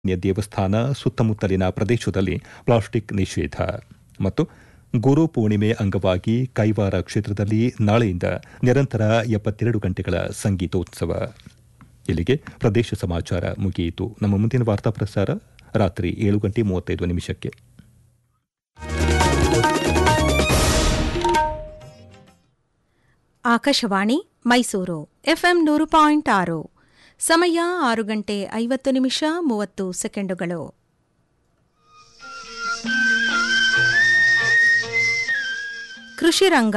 ಸುಬ್ರಹ್ಮಣ್ಯ ದೇವಸ್ಥಾನ ಸುತ್ತಮುತ್ತಲಿನ ಪ್ರದೇಶದಲ್ಲಿ ಪ್ಲಾಸ್ಟಿಕ್ ನಿಷೇಧ ಮತ್ತು ಗುರು ಪೂರ್ಣಿಮೆ ಅಂಗವಾಗಿ ಕೈವಾರ ಕ್ಷೇತ್ರದಲ್ಲಿ ನಾಳೆಯಿಂದ ನಿರಂತರ ಎಪ್ಪತ್ತೆರಡು ಗಂಟೆಗಳ ಸಂಗೀತೋತ್ಸವ ಇಲ್ಲಿಗೆ ಪ್ರದೇಶ ಸಮಾಚಾರ ಮುಗಿಯಿತು ನಮ್ಮ ಮುಂದಿನ ವಾರ್ತಾ ಪ್ರಸಾರ ರಾತ್ರಿ ಏಳು ಗಂಟೆ ಮೂವತ್ತೈದು ನಿಮಿಷಕ್ಕೆ ಆಕಾಶವಾಣಿ ಮೈಸೂರು ಎಫ್ಎಂ ನೂರು ಪಾಯಿಂಟ್ ಆರು ಸಮಯ ಆರು ಗಂಟೆ ಐವತ್ತು ನಿಮಿಷ ಮೂವತ್ತು ಸೆಕೆಂಡುಗಳು ಕೃಷಿ ರಂಗ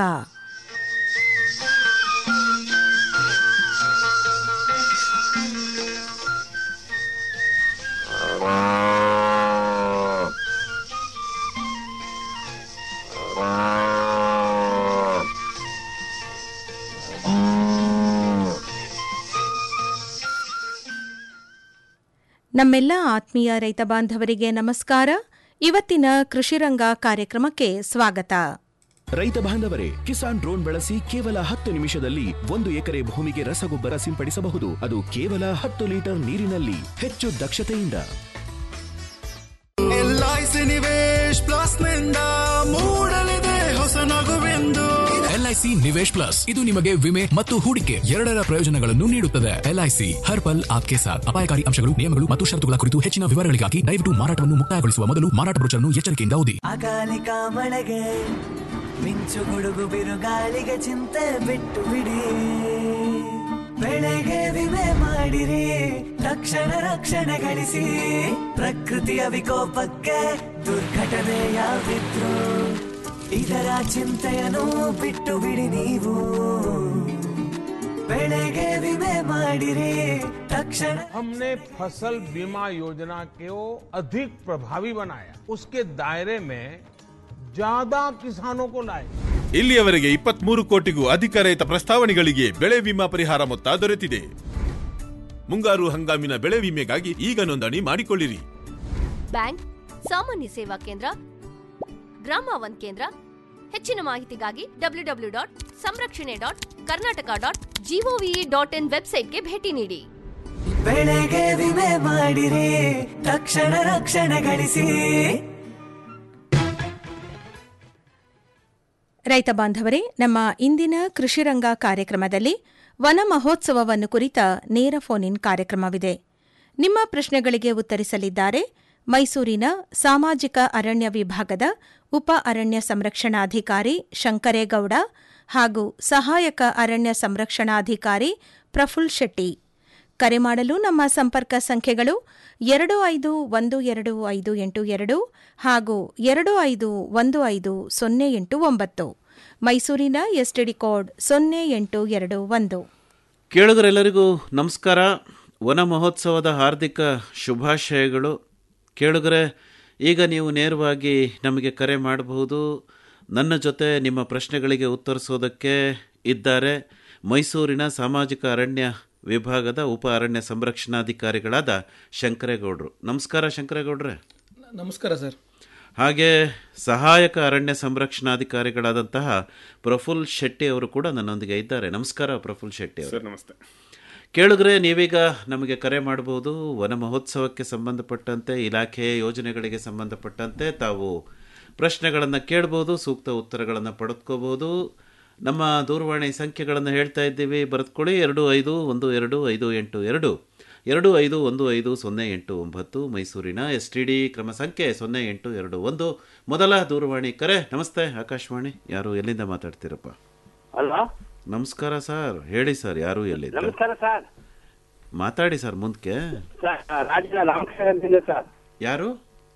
ನಮ್ಮೆಲ್ಲ ಆತ್ಮೀಯ ರೈತ ಬಾಂಧವರಿಗೆ ನಮಸ್ಕಾರ ಇವತ್ತಿನ ಕೃಷಿರಂಗ ಕಾರ್ಯಕ್ರಮಕ್ಕೆ ಸ್ವಾಗತ ರೈತ ಬಾಂಧವರೇ ಕಿಸಾನ್ ಡ್ರೋನ್ ಬಳಸಿ ಕೇವಲ ಹತ್ತು ನಿಮಿಷದಲ್ಲಿ ಒಂದು ಎಕರೆ ಭೂಮಿಗೆ ರಸಗೊಬ್ಬರ ಸಿಂಪಡಿಸಬಹುದು ಅದು ಕೇವಲ ಹತ್ತು ಲೀಟರ್ ನೀರಿನಲ್ಲಿ ಹೆಚ್ಚು ದಕ್ಷತೆಯಿಂದ ಎಲ್ಐಸಿ ನಿವೇಶ್ ಪ್ಲಸ್ ನಿಂದ ಮೂಡಲಿದೆ ಹೊಸ ನಗುವೆಂದು ಎಲ್ಐಸಿ ನಿವೇಶ್ ಪ್ಲಸ್ ಇದು ನಿಮಗೆ ವಿಮೆ ಮತ್ತು ಹೂಡಿಕೆ ಎರಡರ ಪ್ರಯೋಜನಗಳನ್ನು ನೀಡುತ್ತದೆ ಎಲ್ಐಸಿ ಹರ್ ಪಲ್ ಆಪ್ಕೆ ಸಾಥ್ ಅಪಾಯಕಾರಿ ಅಂಶಗಳು ನಿಯಮಗಳು ಮತ್ತು ಷರತ್ತುಗಳ ಕುರಿತು ಹೆಚ್ಚಿನ ವಿವರಗಳಿಗಾಗಿ ದಯವಿಟ್ಟು ಮಾರಾಟವನ್ನು ಮುಕ್ತಾಯಗೊಳಿಸುವ ಮೊದಲು ಮಾರಾಟ ಬ್ರೋಚರ್ನ್ನು ಎಚ್ಚರಿಕೆಯಿಂದ ಓದಿ ಅಕಾಲಿಕ ಮಳೆಗೆ ಮಿಂಚು ಗುಡುಗು ಬಿರುಗಾಳಿಗೆ ಚಿಂತೆ ಬಿಟ್ಟು ಬಿಡಿ ಬೆಳೆಗೆ ವಿಮೆ ಮಾಡಿರಿ ತಕ್ಷಣ ರಕ್ಷಣೆ ಗಳಿಸಿ ಪ್ರಕೃತಿಯ ವಿಕೋಪಕ್ಕೆ ದುರ್ಘಟನೆ ಯಾವಿದ್ರು ಇದರ ಚಿಂತೆಯನ್ನು ಬಿಟ್ಟು ಬಿಡಿ ನೀವು ಬೆಳೆಗೆ ವಿಮೆ ಮಾಡಿರಿ ತಕ್ಷಣ हमने फसल बीमा योजना को अधिक प्रभावी बनाया उसके दायरे में ज्यादा किसानों को लाए ಇಲ್ಲಿಯವರೆಗೆ ಇಪ್ಪತ್ಮೂರು ಕೋಟಿಗೂ ಅಧಿಕ ರೈತ ಪ್ರಸ್ತಾವನೆಗಳಿಗೆ ಬೆಳೆ ವಿಮಾ ಪರಿಹಾರ ಮೊತ್ತ ದೊರೆತಿದೆ ಮುಂಗಾರು ಹಂಗಾಮಿನ ಬೆಳೆ ವಿಮೆಗಾಗಿ ಈಗ ನೋಂದಣಿ ಮಾಡಿಕೊಳ್ಳಿರಿ ಬ್ಯಾಂಕ್ ಸಾಮಾನ್ಯ ಸೇವಾ ಕೇಂದ್ರ ಗ್ರಾಮ ಒನ್ ಕೇಂದ್ರ ಹೆಚ್ಚಿನ ಮಾಹಿತಿಗಾಗಿ W W dot Samrakshane dot Karnataka dot gov dot in ವೆಬ್ಸೈಟ್ಗೆ ಭೇಟಿ ನೀಡಿ ಬೆಳೆಗೆ ವಿಮೆ ಮಾಡಿರಿ ತಕ್ಷಣ ರಕ್ಷಣೆ ಗಳಿಸಿ ರೈತ ಬಾಂಧವರೇ ನಮ್ಮ ಇಂದಿನ ಕೃಷಿರಂಗ ಕಾರ್ಯಕ್ರಮದಲ್ಲಿ ವನ ಮಹೋತ್ಸವವನ್ನು ಕುರಿತ ನೇರ ಫೋನ್ ಇನ್ ಕಾರ್ಯಕ್ರಮವಿದೆ ನಿಮ್ಮ ಪ್ರಶ್ನೆಗಳಿಗೆ ಉತ್ತರಿಸಲಿದ್ದಾರೆ ಮೈಸೂರಿನ ಸಾಮಾಜಿಕ ಅರಣ್ಯ ವಿಭಾಗದ ಉಪ ಅರಣ್ಯ ಸಂರಕ್ಷಣಾಧಿಕಾರಿ ಶಂಕರೇಗೌಡ ಹಾಗೂ ಸಹಾಯಕ ಅರಣ್ಯ ಸಂರಕ್ಷಣಾಧಿಕಾರಿ ಪ್ರಫುಲ್ ಶೆಟ್ಟಿ ಕರೆ ಮಾಡಲು ನಮ್ಮ ಸಂಪರ್ಕ ಸಂಖ್ಯೆಗಳು ಎರಡು ಐದು ಒಂದು ಎರಡು ಐದು ಎಂಟು ಎರಡು ಹಾಗೂ ಎರಡು ಐದು ಒಂದು ಐದು ಸೊನ್ನೆ ಎಂಟು ಒಂಬತ್ತು ಮೈಸೂರಿನ ಎಸ್ಟಿಡಿ ಕೋಡ್ ಸೊನ್ನೆ ಎಂಟು ಎರಡು ಒಂದು ಕೇಳುಗರೆಲ್ಲರಿಗೂ ನಮಸ್ಕಾರ ವನ ಮಹೋತ್ಸವದ ಹಾರ್ದಿಕ ಶುಭಾಶಯಗಳು ಕೇಳುಗರೆ ಈಗ ನೀವು ನೇರವಾಗಿ ನಮಗೆ ಕರೆ ಮಾಡಬಹುದು ನನ್ನ ಜೊತೆ ನಿಮ್ಮ ಪ್ರಶ್ನೆಗಳಿಗೆ ಉತ್ತರಿಸೋದಕ್ಕೆ ಇದ್ದಾರೆ ಮೈಸೂರಿನ ಸಾಮಾಜಿಕ ಅರಣ್ಯ ವಿಭಾಗದ ಉಪ ಅರಣ್ಯ ಸಂರಕ್ಷಣಾಧಿಕಾರಿಗಳಾದ ಶಂಕರೇಗೌಡರು ನಮಸ್ಕಾರ ಶಂಕರೇಗೌಡ್ರೆ ನಮಸ್ಕಾರ ಸರ್ ಹಾಗೆ ಸಹಾಯಕ ಅರಣ್ಯ ಸಂರಕ್ಷಣಾಧಿಕಾರಿಗಳಾದಂತಹ ಪ್ರಫುಲ್ ಶೆಟ್ಟಿ ಅವರು ಕೂಡ ನನ್ನೊಂದಿಗೆ ಇದ್ದಾರೆ ನಮಸ್ಕಾರ ಪ್ರಫುಲ್ ಶೆಟ್ಟಿ ಅವರು ಸರ್ ನಮಸ್ತೆ ಕೇಳಿದ್ರೆ ನೀವೀಗ ನಮಗೆ ಕರೆ ಮಾಡಬಹುದು ವನ ಮಹೋತ್ಸವಕ್ಕೆ ಸಂಬಂಧಪಟ್ಟಂತೆ ಇಲಾಖೆ ಯೋಜನೆಗಳಿಗೆ ಸಂಬಂಧಪಟ್ಟಂತೆ ತಾವು ಪ್ರಶ್ನೆಗಳನ್ನು ಕೇಳ್ಬೋದು ಸೂಕ್ತ ಉತ್ತರಗಳನ್ನು ಪಡೆದುಕೋಬಹುದು ನಮ್ಮ ದೂರವಾಣಿ ಸಂಖ್ಯೆಗಳನ್ನು ಹೇಳ್ತಾ ಇದ್ದೀವಿ ಬರೆದುಕೊಳ್ಳಿ ಎರಡು ಐದು ಒಂದು ಎರಡು ಐದು ಎಂಟು ಎರಡು ಎರಡು ಐದು ಒಂದು ಐದು ಸೊನ್ನೆ ಎಂಟು ಒಂಬತ್ತು ಮೈಸೂರಿನ ಎಸ್ ಟಿ ಡಿ ಕ್ರಮ ಸಂಖ್ಯೆ ಸೊನ್ನೆ ಎಂಟು ಎರಡು ಒಂದು ಮೊದಲ ದೂರವಾಣಿ ಕರೆ ನಮಸ್ತೆ ಆಕಾಶವಾಣಿ ಯಾರು ಎಲ್ಲಿಂದ ಮಾತಾಡ್ತೀರಪ್ಪ ಹಲೋ ನಮಸ್ಕಾರ ಸರ್ ಹೇಳಿ ಸರ್ ಯಾರು ಎಲ್ಲಿಂದ ನಮಸ್ಕಾರ ಸರ್ ಮಾತಾಡಿ ಸರ್ ಮುಂದಕ್ಕೆ ಸರ್ ರಾಜಣ್ಣ ರಾಮಕೃಷ್ಣದಿಂದ ಸರ್ ಯಾರು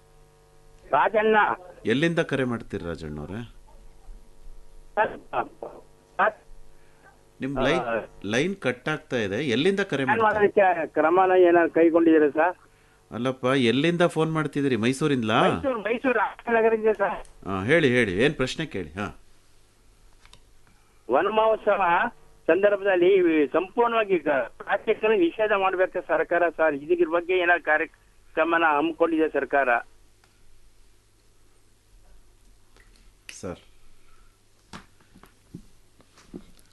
ರಾಜಣ್ಣ ಎಲ್ಲಿಂದ ಕರೆ ಮಾಡ್ತೀರಿ ರಾಜಣ್ಣವ್ರೆ ಸರ್, ಸರ್, ನಿಮ್ ಲೈನ್ ಲೈನ್ ಕಟ್ ಆಗ್ತಾ ಇದೆ ಎಲ್ಲಿಂದ ಕರೆ ಏನ್ ಮಾಡ್ತೀರಿ ಮಾಡೋದಕ್ಕೆ ಕ್ರಮನ ಏನಾದ್ರು ಕೈಗೊಂಡಿದ್ದೀರಾ ಸರ್ ಅಲ್ಲಪ್ಪ ಎಲ್ಲಿಂದ ಫೋನ್ ಮಾಡ್ತಿದ್ದೀರಿ ಮೈಸೂರಿಂದಲಾ ಮೈಸೂರು ಮೈಸೂರು ರಾಮನಗರದಿಂದ ಸರ್ ಹಾ ಹೇಳಿ ಹೇಳಿ ಏನ್ ಪ್ರಶ್ನೆ ಕೇಳಿ ಹಾ ವನ ಮಹೋತ್ಸವ ಸಂದರ್ಭದಲ್ಲಿ ಸಂಪೂರ್ಣವಾಗಿ ಪ್ಲಾಸ್ಟಿಕ್ ನಿಷೇಧ ಮಾಡ್ಬೇಕು ಸರ್ಕಾರ ಸರ್ ಇದ್ರ ಬಗ್ಗೆ ಏನಾದ್ರು ಕಾರ್ಯಕ್ರಮನ ಹಮ್ಮಿಕೊಂಡಿದೆ ಸರ್ಕಾರ ಸರ್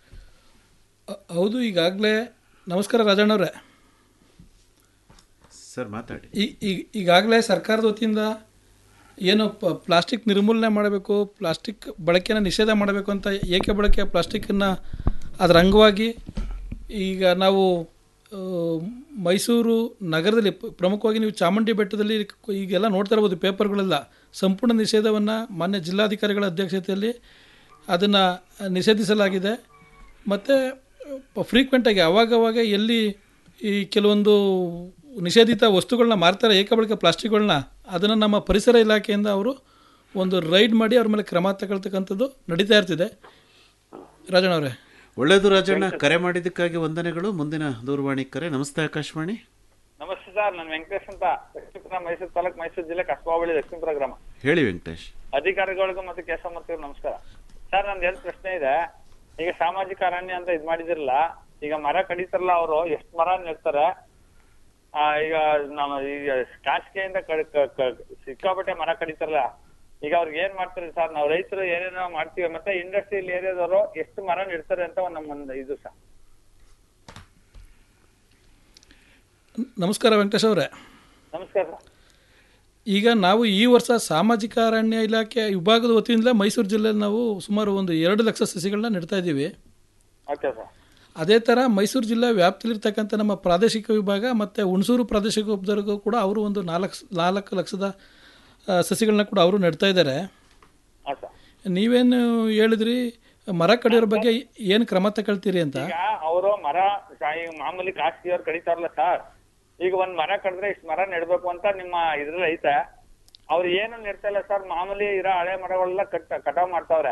ಹೌದು ಈಗಾಗಲೇ ನಮಸ್ಕಾರ ರಾಜಣ್ಣವ್ರೆ ಸರ್ ಮಾತಾಡಿ ಈ ಈಗ ಈಗಾಗಲೇ ಸರ್ಕಾರದ ವತಿಯಿಂದ ಏನು ಪ ಪ್ಲಾಸ್ಟಿಕ್ ನಿರ್ಮೂಲನೆ ಮಾಡಬೇಕು ಪ್ಲಾಸ್ಟಿಕ್ ಬಳಕೆನ ನಿಷೇಧ ಮಾಡಬೇಕು ಅಂತ ಏಕೆ ಬಳಕೆಯ ಪ್ಲಾಸ್ಟಿಕ್ಕನ್ನು ಅದರ ಅಂಗವಾಗಿ ಈಗ ನಾವು ಆ, ಮೈಸೂರು ನಗರದಲ್ಲಿ ಪ- ಪ್ರಮುಖವಾಗಿ ನೀವು ಚಾಮುಂಡಿ ಬೆಟ್ಟದಲ್ಲಿ ಈಗೆಲ್ಲ ನೋಡ್ತಾ ಇರ್ಬೋದು ಪೇಪರ್ಗಳೆಲ್ಲ ಸಂಪೂರ್ಣ ನಿಷೇಧವನ್ನು ಮಾನ್ಯ ಜಿಲ್ಲಾಧಿಕಾರಿಗಳ ಅಧ್ಯಕ್ಷತೆಯಲ್ಲಿ ಅದನ್ನು ನಿಷೇಧಿಸಲಾಗಿದೆ ಮತ್ತು ಫ್ರೀಕ್ವೆಂಟಾಗಿ ಅವಾಗವಾಗ ಎಲ್ಲಿ ಈ ಕೆಲವೊಂದು ನಿಷೇಧಿತ ವಸ್ತುಗಳನ್ನ ಮಾರ್ತಾರೆ ಏಕಬಳಕೆ ಪ್ಲಾಸ್ಟಿಕ್ಗಳನ್ನ ಅದನ್ನು ನಮ್ಮ ಪರಿಸರ ಇಲಾಖೆಯಿಂದ ಅವರು ಒಂದು ರೈಡ್ ಮಾಡಿ ಅವ್ರ ಮೇಲೆ ಕ್ರಮ ತಗೊಳ್ತಕ್ಕಂಥದ್ದು ನಡೀತಾ ಇರ್ತಿದೆ ರಾಜಣ್ಣ ಅವರೇ ಒಳ್ಳೆಯದು ರಾಜಣ್ಣ ಕರೆ ಮಾಡಿದ್ದಕ್ಕಾಗಿ ವಂದನೆಗಳು ಮುಂದಿನ ದೂರವಾಣಿ ಕರೆ ನಮಸ್ತೆ ಆಕಾಶವಾಣಿ ನಮಸ್ತೆ ಸರ್ ನಾನು ವೆಂಕಟೇಶ್ ಅಂತ ದಕ್ಷಿಣಪುರ ಮೈಸೂರು ತಾಲೂಕು ಮೈಸೂರು ಜಿಲ್ಲೆ ಕಸಬಾ ಬಳಿ ದಕ್ಷಿಣಪುರ ಗ್ರಾಮ ಹೇಳಿ ವೆಂಕಟೇಶ್ ಅಧಿಕಾರಿಗಳಿಗೂ ಮತ್ತು ಕೇಶವಮೂರ್ತಿಗೂ ನಮಸ್ಕಾರ ಸರ್ ನಂದು ಎರಡು ಪ್ರಶ್ನೆ ಇದೆ ಈಗ ಸಾಮಾಜಿಕ ಅರಣ್ಯ ಅಂತ ಇದ್ ಮಾಡಿದಿರಲ್ಲ ಈಗ ಮರ ಕಡಿತಾರಲ್ಲ ಅವರು ಎಷ್ಟು ಮರ ನೆಡ್ತಾರೆ ಆ, ಈಗ ನಮ್ಮ ಈಗ ಕಾಸಿಗೆಯಿಂದ ಕಡ್- ಕ- ಕ- ಸಿಕ್ಕಾಪಟ್ಟೆ ಮರ ಕಡಿತಾರಲ್ಲ ಈಗ ಅವ್ರಿಗೆ ಏನ್ ಮಾಡ್ತಾರೆ ಸರ್ ನಾವು ರೈತರು ಏನೇನೋ ಮಾಡ್ತೀವಿ ಮತ್ತೆ ಇಂಡಸ್ಟ್ರಿಯಲ್ ಏರಿಯಾದವರು ಎಷ್ಟು ಮರ ನೆಡ್ತಾರೆ ಅಂತ ಒಂದು ನಮ್ಮೊಂದು ಇದು ಸರ್ ನಮಸ್ಕಾರ ವೆಂಕಟೇಶ್ ಅವರೇ ನಮಸ್ಕಾರ ಸರ್ ಈಗ ನಾವು ಈ ವರ್ಷ ಸಾಮಾಜಿಕ ಅರಣ್ಯ ಇಲಾಖೆ ವಿಭಾಗದ ವತಿಯಿಂದ ಮೈಸೂರು ಜಿಲ್ಲೆಯಲ್ಲಿ ನಾವು ಸುಮಾರು ಒಂದು ಎರಡು ಲಕ್ಷ ಸಸಿಗಳನ್ನ ನೆಡ್ತಾ ಇದ್ದೀವಿ ಓಕೆ ಸರ್ ಅದೇ ಥರ ಮೈಸೂರು ಜಿಲ್ಲೆ ವ್ಯಾಪ್ತಿಲಿರ್ತಕ್ಕಂಥ ನಮ್ಮ ಪ್ರಾದೇಶಿಕ ವಿಭಾಗ ಮತ್ತು ಹುಣಸೂರು ಪ್ರಾದೇಶಿಕ ವಿಭಾಗದವರೆಗೂ ಕೂಡ ಅವರು ಒಂದು ನಾಲ್ಕು ನಾಲ್ಕು ಲಕ್ಷದ ಆ, ಸಸಿಗಳನ್ನ ಕೂಡ ಅವರು ನೆಡ್ತಾ ಇದ್ದಾರೆ ಹಾ ಸರ್ ನೀವೇನು ಹೇಳಿದ್ರಿ ಮರ ಕಡಿಯೋರ ಬಗ್ಗೆ ಏನು ಕ್ರಮ ತಗೊಳ್ತೀರಿ ಅಂತ ಈಗ ಅವರು ಮರ ಸಾ- ಈಗ ಮಾಮೂಲಿ ಖಾಸಗಿಯವ್ರು ಕಡಿತಾರಲ್ಲ ಸರ್ ಈಗ ಒಂದ್ ಮರ ಕಡಿದ್ರೆ ಇಷ್ಟು ಮರ ನೆಡ್ಬೇಕು ಅಂತ ನಿಮ್ಮ ಇದ್ರಲ್ಲಿ ಐತೆ ಅವ್ರು ಏನು ನೆಡ್ತಾ ಇಲ್ಲ ಸರ್ ಮಾಮೂಲಿ ಇರೋ ಹಳೆ ಮರಗಳೆಲ್ಲ ಕಟ್ ಕಟಾವ್ ಮಾಡ್ತಾವ್ರೆ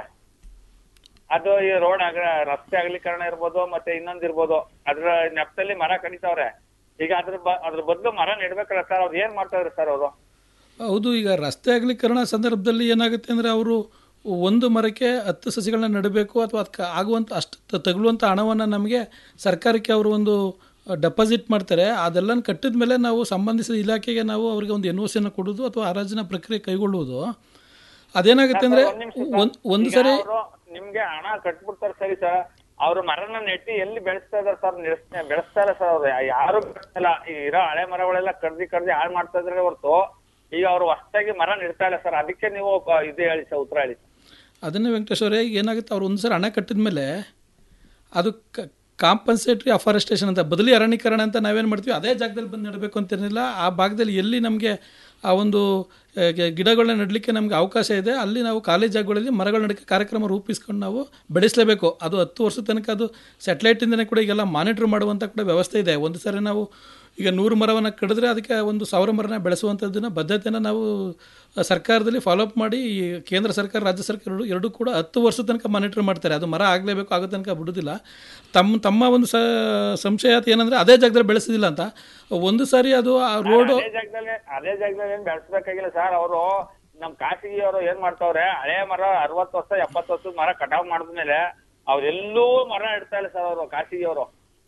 ಅದು ಈ ರೋಡ್ ಆಗ ರಸ್ತೆ ಅಗಲೀಕರಣ ಇರ್ಬೋದು ಮತ್ತೆ ಇನ್ನೊಂದ್ ಇರ್ಬೋದು ಅದ್ರ ನೆಪದಲ್ಲಿ ಮರ ಕಡಿತಾವ್ರೆ ಈಗ ಅದ್ರ ಬ ಅದ್ರ ಬದಲು ಮರ ನೆಡ್ಬೇಕಲ್ಲ ಸರ್ ಅವ್ರು ಏನ್ ಮಾಡ್ತಾವ್ರೆ ಸರ್ ಅವರು ಹೌದು ಈಗ ರಸ್ತೆ ಅಗಲೀಕರಣ ಸಂದರ್ಭದಲ್ಲಿ ಏನಾಗುತ್ತೆ ಅಂದರೆ ಅವರು ಒಂದು ಮರಕ್ಕೆ ಹತ್ತು ಸಸಿಗಳನ್ನ ನೆಡಬೇಕು ಅಥವಾ ಅದಕ್ಕೆ ಆಗುವಂಥ ಅಷ್ಟು ತ- ತಗುಲುವಂಥ ಹಣವನ್ನು ನಮಗೆ ಸರ್ಕಾರಕ್ಕೆ ಅವರು ಒಂದು ಡೆಪಾಸಿಟ್ ಮಾಡ್ತಾರೆ ಅದೆಲ್ಲ ಕಟ್ಟಿದ ಮೇಲೆ ನಾವು ಸಂಬಂಧಿಸಿದ ಇಲಾಖೆಗೆ ನಾವು ಅವರಿಗೆ ಒಂದು ಎನ್ ಒ ಸಿಯನ್ನು ಕೊಡೋದು ಅಥವಾ ಹರಾಜಿನ ಪ್ರಕ್ರಿಯೆ ಕೈಗೊಳ್ಳುವುದು ಅದೇನಾಗುತ್ತೆ ಅಂದರೆ ಒಂದು ಒಂದು ಈಗ ಸರಿ ಅವ್ರು ನಿಮ್ಗೆ ಹಣ ಕಟ್ಬಿಡ್ತಾರೆ ಸರಿ ಸರ್ ಅವ್ರು ಮರನ ನೆಟ್ಟಿ ಎಲ್ಲಿ ಬೆಳೆಸ್ತಾ ಇದಾರೆ ಸರ್ ಬೆಳೆಸ್ತಾ ಇಲ್ಲ ಸರ್ ಅವ್ರು ಯಾರು ಬೆಳೆಸ್ತಾ ಇಲ್ಲ ಈ ಇರೋ ಹಳೆ ಮರಗಳೆಲ್ಲ ಕಡ್ದಿ ಕಡ್ದಿ ಹಾಳು ಮಾಡ್ತಾ ಇದ್ರೆ ಹೊರತು ಈಗ ಅವ್ರು ಹೊಸದಾಗಿ ಮರ ನೆಡ್ತಾ ಇಲ್ಲ ಸರ್ ಅದಕ್ಕೆ ನೀವು ಕ- ಇದು ಹೇಳಿ ಸರ್ ಉತ್ತರ ಹೇಳಿ ಅದನ್ನೇ ವೆಂಕಟೇಶ್ ಅವರೇ ಈಗ ಏನಾಗುತ್ತೆ ಅವ್ರು ಒಂದು ಸರಿ ಹಣ ಕಟ್ಟಿದ ಮೇಲೆ ಅದು ಕಾಂಪನ್ಸೇಟ್ರಿ ಅಫಾರೆಸ್ಟೇಷನ್ ಅಂತ ಬದಲಿ ಅರಣ್ಯೀಕರಣ ಅಂತ ನಾವೇನು ಮಾಡ್ತೀವಿ ಅದೇ ಜಾಗದಲ್ಲಿ ಬಂದು ನೆಡಬೇಕು ಅಂತಿರಲಿಲ್ಲ ಆ ಭಾಗದಲ್ಲಿ ಎಲ್ಲಿ ನಮಗೆ ಆ ಒಂದು ಆ, ಗಿ- ಗಿಡಗಳನ್ನ ನೆಡಲಿಕ್ಕೆ ನಮಗೆ ಅವಕಾಶ ಇದೆ ಅಲ್ಲಿ ನಾವು ಖಾಲಿ ಜಾಗಗಳಲ್ಲಿ ಮರಗಳ ನಡಕ್ಕೆ ಕಾರ್ಯಕ್ರಮ ರೂಪಿಸ್ಕೊಂಡು ನಾವು ಬೆಳೆಸಲೇಬೇಕು ಅದು ಹತ್ತು ವರ್ಷದ ತನಕ ಅದು ಸ್ಯಾಟಲೈಟಿಂದನೇ ಕೂಡ ಈಗೆಲ್ಲ ಮಾನಿಟ್ರ್ ಮಾಡುವಂಥ ಕೂಡ ವ್ಯವಸ್ಥೆ ಇದೆ ಒಂದು ಸಾರಿ ನಾವು ಈಗ ನೂರು ಮರವನ್ನು ಕಡಿದ್ರೆ ಅದಕ್ಕೆ ಒಂದು ಸಾವಿರ ಮರನ ಬೆಳೆಸುವಂಥದ್ದನ್ನ ಬದ್ಧತೆಯನ್ನು ನಾವು ಆ, ಸರ್ಕಾರದಲ್ಲಿ ಫಾಲೋಅಪ್ ಮಾಡಿ ಈ ಕೇಂದ್ರ ಸರ್ಕಾರ ರಾಜ್ಯ ಸರ್ಕಾರ ಎರಡು- ಎರಡೂ ಕೂಡ ಹತ್ತು ವರ್ಷದ ತನಕ ಮಾನಿಟರ್ ಮಾಡ್ತಾರೆ ಅದು ಮರ ಆಗಲೇಬೇಕು ಆಗೋ ತನಕ ಬಿಡೋದಿಲ್ಲ ತಮ್ಮ ತಮ್ಮ ಒಂದು ಸ ಸಂಶಯ ಏನಂದರೆ ಅದೇ ಜಾಗದಲ್ಲಿ ಬೆಳೆಸೋದಿಲ್ಲ ಅಂತ ಒಂದು ಸಾರಿ ಅದು ಆ ರೋಡು ಅದೇ ಜಾಗದಲ್ಲಿ ಅದೇ ಜಾಗದಲ್ಲಿ ಏನ್ ಬೆಳೆಸ್ಬೇಕಾಗಿಲ್ಲ ಸರ್ ಅವರು ನಮ್ ಖಾಸಗಿಯವರು ಏನ್ ಮಾಡ್ತಾವ್ರೆ ಹಳೆ ಮರ ಅರವತ್ತು ವರ್ಷ ಎಪ್ಪತ್ತು ವರ್ಷದ ಮರ ಕಟಾವ್ ಮಾಡಿದ್ಮೇಲೆ ಅವ್ರೆಲ್ಲೂ ಮರ ಇಡ್ತಾ ಇಲ್ಲ ಸರ್ ಅವರು ಖಾಸಗಿಯವರು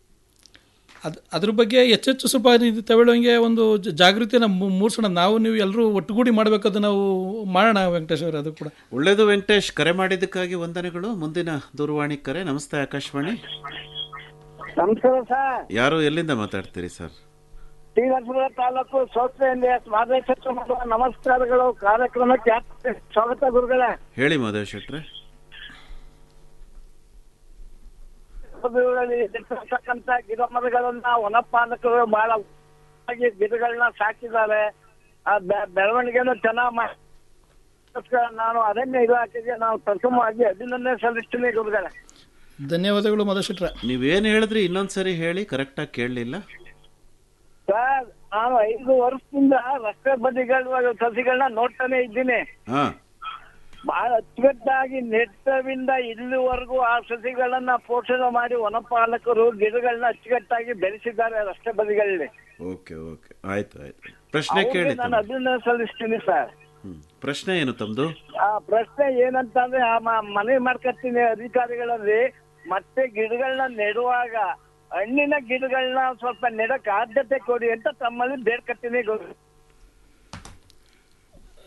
ಅದು ಅದ್ರ ಬಗ್ಗೆ ಹೆಚ್ಚೆಚ್ಚು ಸ್ವಲ್ಪ ಇದು ತಗೊಳ್ಳೋಂಗೆ ಒಂದು ಜ- ಜಾಗೃತಿನ ಮೂ- ಮೂಡ್ಸೋಣ ನಾವು ನೀವು ಎಲ್ಲರೂ ಒಟ್ಟುಗೂಡಿ ಮಾಡಬೇಕದು ನಾವು ಮಾಡೋಣ ವೆಂಕಟೇಶ್ ಅವರೇ ಅದು ಕೂಡ ಒಳ್ಳೆಯದು ವೆಂಕಟೇಶ್ ಕರೆ ಮಾಡಿದ್ದಕ್ಕಾಗಿ ವಂದನೆಗಳು ಮುಂದಿನ ದೂರವಾಣಿ ಕರೆ ನಮಸ್ತೆ ಆಕಾಶವಾಣಿ ನಮಸ್ಕಾರ ಸರ್ ಯಾರು ಎಲ್ಲಿಂದ ಮಾತಾಡ್ತೀರಿ ಸರ್ ಶ್ರೀನರಸೀಪುರ ತಾಲೂಕು ಸೋತ್ರೆಯಲ್ಲಿ ಮಾದೇಶ್ವರ ಮಾಡುವ ನಮಸ್ಕಾರಗಳು ಕಾರ್ಯಕ್ರಮಕ್ಕೆ ಆತ್ಮೀಯ ಸ್ವಾಗತ ಗುರುಗಳೇ ಹೇಳಿ ಮಾಧವ್ ಶೆಟ್ರೆ ಹಬ್ಬಗಳಲ್ಲಿ ಇರ್ತಕ್ಕಂಥ ಗಿಡ ಮರಗಳನ್ನ ವನಪಾಲಕರು ಬಹಳ ಆಗಿ ಗಿಡಗಳನ್ನ ಸಾಕಿದ್ದಾರೆ ಆ ಬೆ- ಬೆಳವಣಿಗೆನೂ ಚೆನ್ನಾಗಿ ಮಾಡಿ ನಾನು ಅರಣ್ಯ ಇಲಾಖೆಗೆ ನಾವು ಪ್ರಥಮವಾಗಿ ಅಭಿನಂದನೆ ಸಲ್ಲಿಸ್ತೀನಿ ಗುರುಗಳೇ ಧನ್ಯವಾದಗಳು ಮಧುಶೆಟ್ರೆ ನೀವೇನು ಹೇಳಿದ್ರಿ ಇನ್ನೊಂದ್ಸರಿ ಹೇಳಿ ಕರೆಕ್ಟಾಗಿ ಕೇಳಲಿಲ್ಲ ಸರ್ ನಾನು ಐದು ವರ್ಷದಿಂದ ರಸ್ತೆ ಬದಿಗಳ ಸಸಿಗಳನ್ನ ನೋಡ್ತಾನೆ ಇದ್ದೀನಿ ಹಾ ಬಹಳ ಅಚ್ಚುಕಟ್ಟಾಗಿ ನೆಟ್ಟವಿಂದ ಇಲ್ಲಿವರೆಗೂ ಆ ಸಸಿಗಳನ್ನ ಪೋಷಣೆ ಮಾಡಿ ವನಪಾಲಕರು ಗಿಡಗಳನ್ನ ಅಚ್ಚುಕಟ್ಟಾಗಿ ಬೆಳೆಸಿದ್ದಾರೆ ರಸ್ತೆ ಬದಿಗಳಲ್ಲಿ ಓಕೆ ಓಕೆ ಆಯ್ತು ಆಯ್ತು ಪ್ರಶ್ನೆ ಅವ್ರಿಗೆ ಕೇಳಿ ನಾನು ಅಭಿನಂದನೆ ಸಲ್ಲಿಸ್ತೀನಿ ಸರ್ ಹ್ಮ್ ಪ್ರಶ್ನೆ ಏನು ತಮ್ದು ಆ ಪ್ರಶ್ನೆ ಏನಂತಂದ್ರೆ ಆ ಮ- ಮನವಿ ಮಾಡ್ಕೊತೀನಿ ಅಧಿಕಾರಿಗಳಲ್ಲಿ ಮತ್ತೆ ಗಿಡಗಳನ್ನ ನೆಡುವಾಗ ಹಣ್ಣಿನ ಗಿಡಗಳನ್ನ ಸ್ವಲ್ಪ ನೆಡಕ್ ಆದ್ಯತೆ ಕೊಡಿ ಅಂತ ತಮ್ಮಲ್ಲಿ ಬೇಡ್ಕತ್ತೀನಿ ಗುರು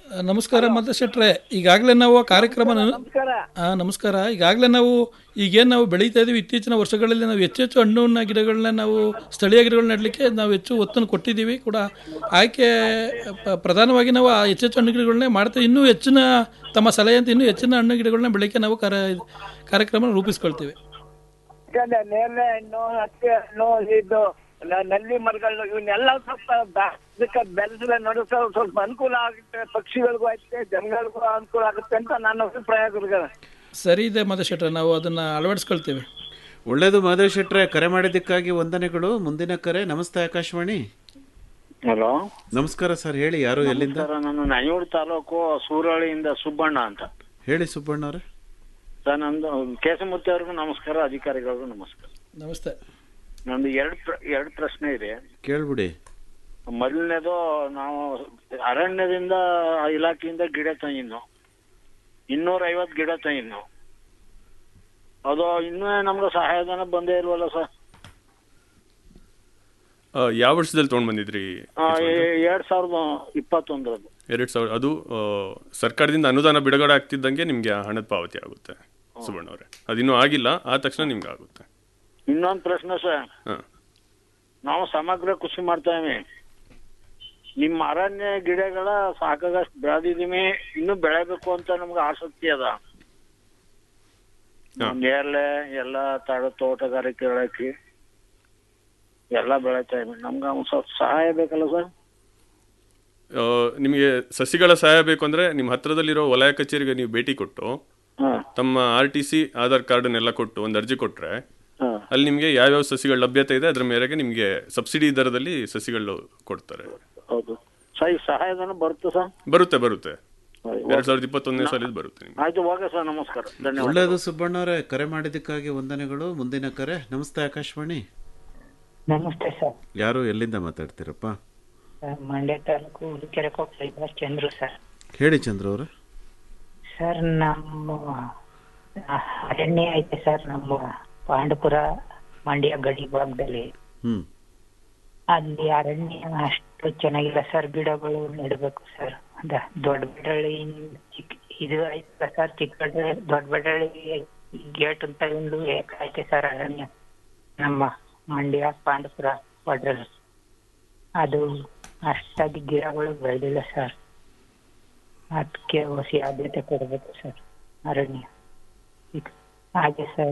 ನಮಸ್ಕಾರ ಮತ್ತೆ ಶೆಟ್ರೆ ಈಗಾಗಲೇ ನಾವು ಆ ಕಾರ್ಯಕ್ರಮ ನಮಸ್ಕಾರ ಹಾಂ ನಮಸ್ಕಾರ ಈಗಾಗಲೇ ನಾವು ಈಗೇನು ನಾವು ಬೆಳೀತಾ ಇದ್ದೀವಿ ಇತ್ತೀಚಿನ ವರ್ಷಗಳಲ್ಲಿ ನಾವು ಹೆಚ್ಚು ಹೆಚ್ಚು ಹಣ್ಣುನ ಗಿಡಗಳನ್ನ ನಾವು ಸ್ಥಳೀಯ ಗಿಡಗಳನ್ನ ನೆಡಲಿಕ್ಕೆ ನಾವು ಹೆಚ್ಚು ಒತ್ತನ್ನು ಕೊಟ್ಟಿದ್ದೀವಿ ಕೂಡ ಆಯ್ಕೆ ಪ- ಪ್ರಧಾನವಾಗಿ ನಾವು ಆ ಹೆಚ್ಚು ಹೆಚ್ಚು ಹಣ್ಣು ಗಿಡಗಳನ್ನೇ ಮಾಡ್ತೀವಿ ಇನ್ನೂ ಹೆಚ್ಚಿನ ತಮ್ಮ ಸಲಹೆ ಅಂತ ಇನ್ನೂ ಹೆಚ್ಚಿನ ಹಣ್ಣು ಗಿಡಗಳನ್ನ ಬೆಳೀಕೆ ನಾವು ಕಾರ್ಯ ಕಾರ್ಯಕ್ರಮ ರೂಪಿಸ್ಕೊಳ್ತೀವಿ ಯಾಕಂದ್ರೆ ನೇರಳೆ ಹಣ್ಣು ಹತ್ತಿ ಹಣ್ಣು ಇದು ನ- ನಲ್ಲಿ ಮರಗಳು ಇವನ್ನೆಲ್ಲ ಸ್ವಲ್ಪ ಬ- ಇದಕ್ಕೆ ಬೆಳೆಸಿದ್ರೆ ನೋಡಿ ಸ್ವಲ್ಪ ಸ್ವಲ್ಪ ಅನುಕೂಲ ಆಗುತ್ತೆ ಪಕ್ಷಿಗಳಿಗೂ ಆಗುತ್ತೆ ಜನಗಳಿಗೂ ಅನುಕೂಲ ಆಗುತ್ತೆ ಅಂತ ನನ್ನ ಅಭಿಪ್ರಾಯ ಗುರುಗಳ ಸರಿ ಇದೆ ಮತ್ತೆ ಶೆಟ್ರೆ ನಾವು ಅದನ್ನು ಅಳವಡಿಸ್ಕೊಳ್ತೇವೆ ಒಳ್ಳೇದು ಮಾಧವ್ ಶೆಟ್ರೆ ಕರೆ ಮಾಡಿದ್ದಕ್ಕಾಗಿ ವಂದನೆಗಳು ಮುಂದಿನ ಕರೆ ನಮಸ್ತೆ ಆಕಾಶವಾಣಿ ಹಲೋ ನಮಸ್ಕಾರ ಸರ್ ಹೇಳಿ ಯಾರು ಎಲ್ಲಿಂದ ನಮಸ್ಕಾರ ನಾನು ನಯೂರು ತಾಲೂಕು ಸೂರಳಿಯಿಂದ ಸುಬ್ಬಣ್ಣ ಅಂತ ಹೇಳಿ ಸುಬ್ಬಣ್ಣ ಅವರೇ ಸರ್ ನಂದು ಕೇಶಮೂರ್ತಿ ಅವ್ರಿಗೂ ನಮಸ್ಕಾರ ಅಧಿಕಾರಿಗಳಿಗೂ ನಮಸ್ಕಾರ ನಮಸ್ತೆ ನಂದು ಎರಡು ಪ್ರ- ಎರಡು ಪ್ರಶ್ನೆ ಇದೆ ಕೇಳ್ಬಿಡಿ ಮೊದಲನೇದು ನಾವು ಅರಣ್ಯದಿಂದ ಇಲಾಖೆಯಿಂದ ಗಿಡ ತಂದಿದ್ದು ಇನ್ನೂರ ಐವತ್ತು ಗಿಡ ತಂದಿದ್ದು ಅದು ಇನ್ನೂ ನಮ್ಗೆ ಸಹಾಯಧನ ಬಂದೇ ಇಲ್ವಲ್ಲ ಸರ್ ಆ, ಯಾವ ವರ್ಷದಲ್ಲಿ ತೊಗೊಂಡು ಬಂದಿದ್ರಿ ಎರಡ್ ಸಾವಿರದ ಇಪ್ಪತ್ತೊಂದರದ್ದು ಎರಡ್ ಸಾವಿರ ಅದು ಆ, ಸರ್ಕಾರದಿಂದ ಅನುದಾನ ಬಿಡುಗಡೆ ಆಗ್ತಿದ್ದಂಗೆ ನಿಮ್ಗೆ ಆ ಹಣದ ಪಾವತಿ ಆಗುತ್ತೆ ಸುಬಣ್ಣ ಅವರೇ ಅದಿನ್ನೂ ಆಗಿಲ್ಲ ಆದ ತಕ್ಷಣ ನಿಮ್ಗೆ ಆಗುತ್ತೆ ಇನ್ನೊಂದು ಪ್ರಶ್ನೆ ಸರ್ ಹಾ. ನಾವು ಸಮಗ್ರ ಕೃಷಿ ಮಾಡ್ತಾ ಇದೀವಿ ನಿಮ್ಮ ಅರಣ್ಯ ಗಿಡಗಳ ಸಾಕಾಗಷ್ಟು ಬೆಳೆದಿದೀವಿ ಇನ್ನು ಬೆಳೆಬೇಕು ಅಂತ ನಮ್ಗೆ ಆಸಕ್ತಿ ಅದ ನೇರಳೆ ಎಲ್ಲ ತಡ ತೋಟಗಾರಿಕೆ ಬೆಳಕಿ ಎಲ್ಲ ಬೆಳಿತಾ ಇದೀವಿ ನಮ್ಗೆ ಒಂದ್ ಸ್ವಲ್ಪ ಸಹಾಯ ಬೇಕಲ್ಲ ಸರ್ ಆ, ನಿಮಗೆ ಸಸಿಗಳ ಸಹಾಯ ಬೇಕು ಅಂದ್ರೆ ನಿಮ್ಮ ಹತ್ರದಲ್ಲಿರೋ ವಲಯ ಕಚೇರಿಗೆ ನೀವು ಭೇಟಿ ಕೊಟ್ಟು ತಮ್ಮ ಆರ್ ಟಿ ಸಿ ಆಧಾರ್ ಕಾರ್ಡನ್ನೆಲ್ಲ ಕೊಟ್ಟು ಒಂದು ಅರ್ಜಿ ಕೊಟ್ರೆ ಅಲ್ಲಿ ನಿಮಗೆ ಯಾವ್ಯಾವ ಸಸಿಗಳ ಲಭ್ಯತೆ ಇದೆ ಅದ್ರ ಮೇರೆಗೆ ನಿಮಗೆ ಸಬ್ಸಿಡಿ ದರದಲ್ಲಿ ಸಸಿಗಳು ಕೊಡ್ತಾರೆ ಹೌದು ಸರ್ ಈ ಸಹಾಯಧನ ಬರುತ್ತೆ ಸರ್ ಬರುತ್ತೆ ಬರುತ್ತೆ ಎರಡ್ ಸಾವಿರದ ಇಪ್ಪತ್ತೊಂದನೇ ಸಾಲಿದ್ ಬರುತ್ತೆ ನಿಮ್ಗೆ ಆಯ್ತು ಓಕೆ ಸರ್ ನಮಸ್ಕಾರ ಧನ್ಯವಾದ ಒಳ್ಳೆಯದು ಸುಬ್ಬಣ್ಣ ಅವರೇ ಕರೆ ಮಾಡಿದ್ದಕ್ಕಾಗಿ ವಂದನೆಗಳು ಮುಂದಿನ ಕರೆ ನಮಸ್ತೆ ಆಕಾಶವಾಣಿ ನಮಸ್ತೆ ಸರ್ ಯಾರು ಎಲ್ಲಿಂದ ಮಾತಾಡ್ತೀರಪ್ಪ ಸರ್, ಮಂಡ್ಯ ತಾಲೂಕು ಹುಲಿಕೆರೆ ಕೊಪ್ಪಳ ಚಂದ್ರು ಸರ್ ಹೇಳಿ ಚಂದ್ರ ಅವರೇ ಸರ್ ನಮ್ಮ ಆ, ಅರಣ್ಯ ಐತೆ ಸರ್ ನಮ್ಮ ಪಾಂಡಪುರ ಮಂಡ್ಯ ಗಡಿ ಭಾಗದಲ್ಲಿ ಹ್ಮ್ ಅಲ್ಲಿ ಅರಣ್ಯ ಅಷ್ಟು ಚೆನ್ನಾಗಿಲ್ಲ ಸರ್ ಗಿಡಗಳು ನೆಡಬೇಕು ಸರ್ ಅದ ದೊಡ್ಡ ಬೆಡಳ್ಳಿ ಚಿಕ್ಕ ಇದು ಐತಲ್ಲ ಸರ್ ಚಿಕ್ಕ ಬೆಡಳ್ಳಿ ದೊಡ್ಡ ಬೆಡಳ್ಳಿ ಗೇಟ್ ಅಂತ ಒಂದು ಐತೆ ಸರ್ ಅರಣ್ಯ ನಮ್ಮ ಮಂಡ್ಯ ಪಾಂಡಪುರ ವಡ್ರಲ್ಲಿ ಅದು ಅಷ್ಟಾಗಿ ಗಿಡಗಳು ಬೆಳೆದಿಲ್ಲ ಸರ್ ಅದಕ್ಕೆ ಹೊಸ ಆದ್ಯತೆ ಕೊಡಬೇಕು ಸರ್ ಅರಣ್ಯ ಇದು ಹಾಗೆ ಸರ್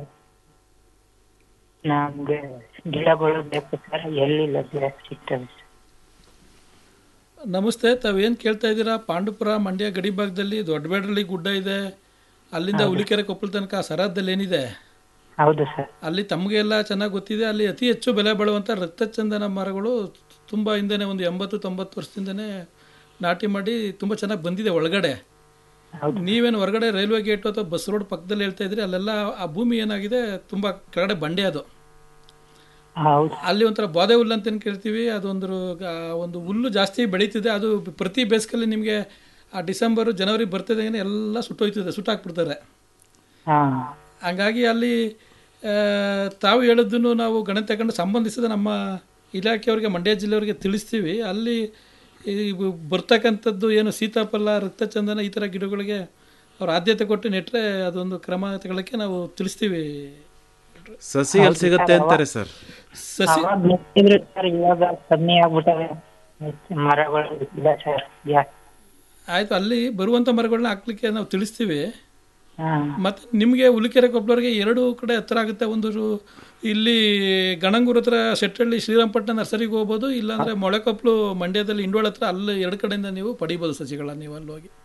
ನಮ್ಗೆ ಗಿಡಗಳು ಬೇಕು ಸರ್ ಎಲ್ಲಿ ಲಭ್ಯ ಸಿಗ್ತವೆ ಸರ್ ನಮಸ್ತೆ ತಾವೇನು ಕೇಳ್ತಾ ಇದ್ದೀರಾ ಪಾಂಡುಪುರ ಮಂಡ್ಯ ಗಡಿ ಭಾಗದಲ್ಲಿ ದೊಡ್ಡಬೇಡ್ರಳ್ಳಿ ಗುಡ್ಡ ಇದೆ ಅಲ್ಲಿಂದ ಹೌದು. ಹುಲಿಕೆರೆ ಕೊಪ್ಪಳ ತನಕ ಸರಹದ್ದಲ್ಲಿ ಏನಿದೆ ಹೌದು ಸರ್ ಅಲ್ಲಿ ತಮಗೆಲ್ಲ ಚೆನ್ನಾಗಿ ಗೊತ್ತಿದೆ ಅಲ್ಲಿ ಅತಿ ಹೆಚ್ಚು ಬೆಲೆ ಬಾಳುವಂಥ ರಕ್ತಚಂದನ ಮರಗಳು ತುಂಬ ಹಿಂದೆನೆ ಒಂದು ಎಂಬತ್ತು ತೊಂಬತ್ತು ವರ್ಷದಿಂದನೇ ನಾಟಿ ಮಾಡಿ ತುಂಬ ಚೆನ್ನಾಗಿ ಬಂದಿದೆ ಒಳಗಡೆ ನೀವೇನು ಹೊರಗಡೆ ರೈಲ್ವೆ ಗೇಟ್ ಅಥವಾ ಬಸ್ ರೋಡ್ ಪಕ್ಕದಲ್ಲಿ ಹೇಳ್ತಾ ಇದ್ರಿ ಅಲ್ಲೆಲ್ಲ ಆ ಭೂಮಿ ಏನಾಗಿದೆ ತುಂಬ ಕೆಳಗಡೆ ಬಂಡೆ ಅದು ಅಲ್ಲಿ ಒಂಥರ ಬೋದೆ ಹುಲ್ಲು ಅಂತ ಏನ್ ಕೇಳ್ತೀವಿ ಅದೊಂದು ಆ ಒಂದು ಹುಲ್ಲು ಜಾಸ್ತಿ ಬೆಳೀತಿದೆ ಅದು ಪ್ರತಿ ಬೇಸಿಗೆಯಲ್ಲಿ ನಿಮಗೆ ಆ ಡಿಸೆಂಬರ್ ಜನವರಿ ಬರ್ತಿದ್ದಾಗೇನೆ ಎಲ್ಲ ಸುಟ್ಟೋಯ್ತಿದೆ ಸುಟ್ಟಾಕ್ಬಿಡ್ತಾರೆ ಹಾ ಹಂಗಾಗಿ ಅಲ್ಲಿ ಆ, ತಾವು ಹೇಳಿದ್ದನ್ನು ನಾವು ಗಣನೆ ತಗೊಂಡು ಸಂಬಂಧಿಸಿದ ನಮ್ಮ ಇಲಾಖೆಯವರಿಗೆ ಮಂಡ್ಯ ಜಿಲ್ಲೆಯವರಿಗೆ ತಿಳಿಸ್ತೀವಿ ಅಲ್ಲಿ ಈ ಬರ್ತಕ್ಕಂಥದ್ದು ಏನು ಸೀತಾಫಲ ರಕ್ತಚಂದನ ಈ ಥರ ಗಿಡಗಳಿಗೆ ಅವ್ರು ಆದ್ಯತೆ ಕೊಟ್ಟು ನೆಟ್ಟರೆ ಅದೊಂದು ಕ್ರಮ ತಗೊಳ್ಳೋಕ್ಕೆ ನಾವು ತಿಳಿಸ್ತೀವಿ ಸಸಿ ಎಲ್ಲಿ ಸಿಗುತ್ತೆ ಅಂತಾರೆ ಸರ್ ಸಸಿ ಅವಾಗ ನೆಟ್ಟಿದ್ರು ಸರ್ ಇವಾಗ ಕಮ್ಮಿ ಆಗ್ಬಿಟ್ಟವೆ ಮರಗಳು ಇಲ್ಲ ಸರ್ ಜಾಸ್ತಿ ಆಯ್ತು ಅಲ್ಲಿ ಬರುವಂಥ ಮರಗಳನ್ನ ಹಾಕ್ಲಿಕ್ಕೆ ನಾವು ತಿಳಿಸ್ತೀವಿ ಹಾ ಮತ್ತೆ ನಿಮಗೆ ಹುಲಿಕೆರೆ ಕೊಪ್ಪಳವರೆಗೆ ಎರಡು ಕಡೆ ಹತ್ರ ಆಗುತ್ತೆ ಒಂದು ರು- ಇಲ್ಲಿ ಗಣಂಗೂರ್ ಹತ್ರ ಶೆಟ್ಟಳ್ಳಿ ಶ್ರೀರಂಗಪಟ್ಟಣ ನರ್ಸರಿಗೆ ಹೋಗ್ಬೋದು ಇಲ್ಲಾಂದ್ರೆ ಮೊಳೆಕೊಪ್ಪಲು ಮಂಡ್ಯದಲ್ಲಿ ಇಂಡೋಳ ಹತ್ರ ಅಲ್ಲಿ ಎರಡು ಕಡೆಯಿಂದ ನೀವು ಪಡಿಬೋದು ಸಸಿಗಳನ್ನ ನೀವು ಅಲ್ಲಿ ಹೋಗಿ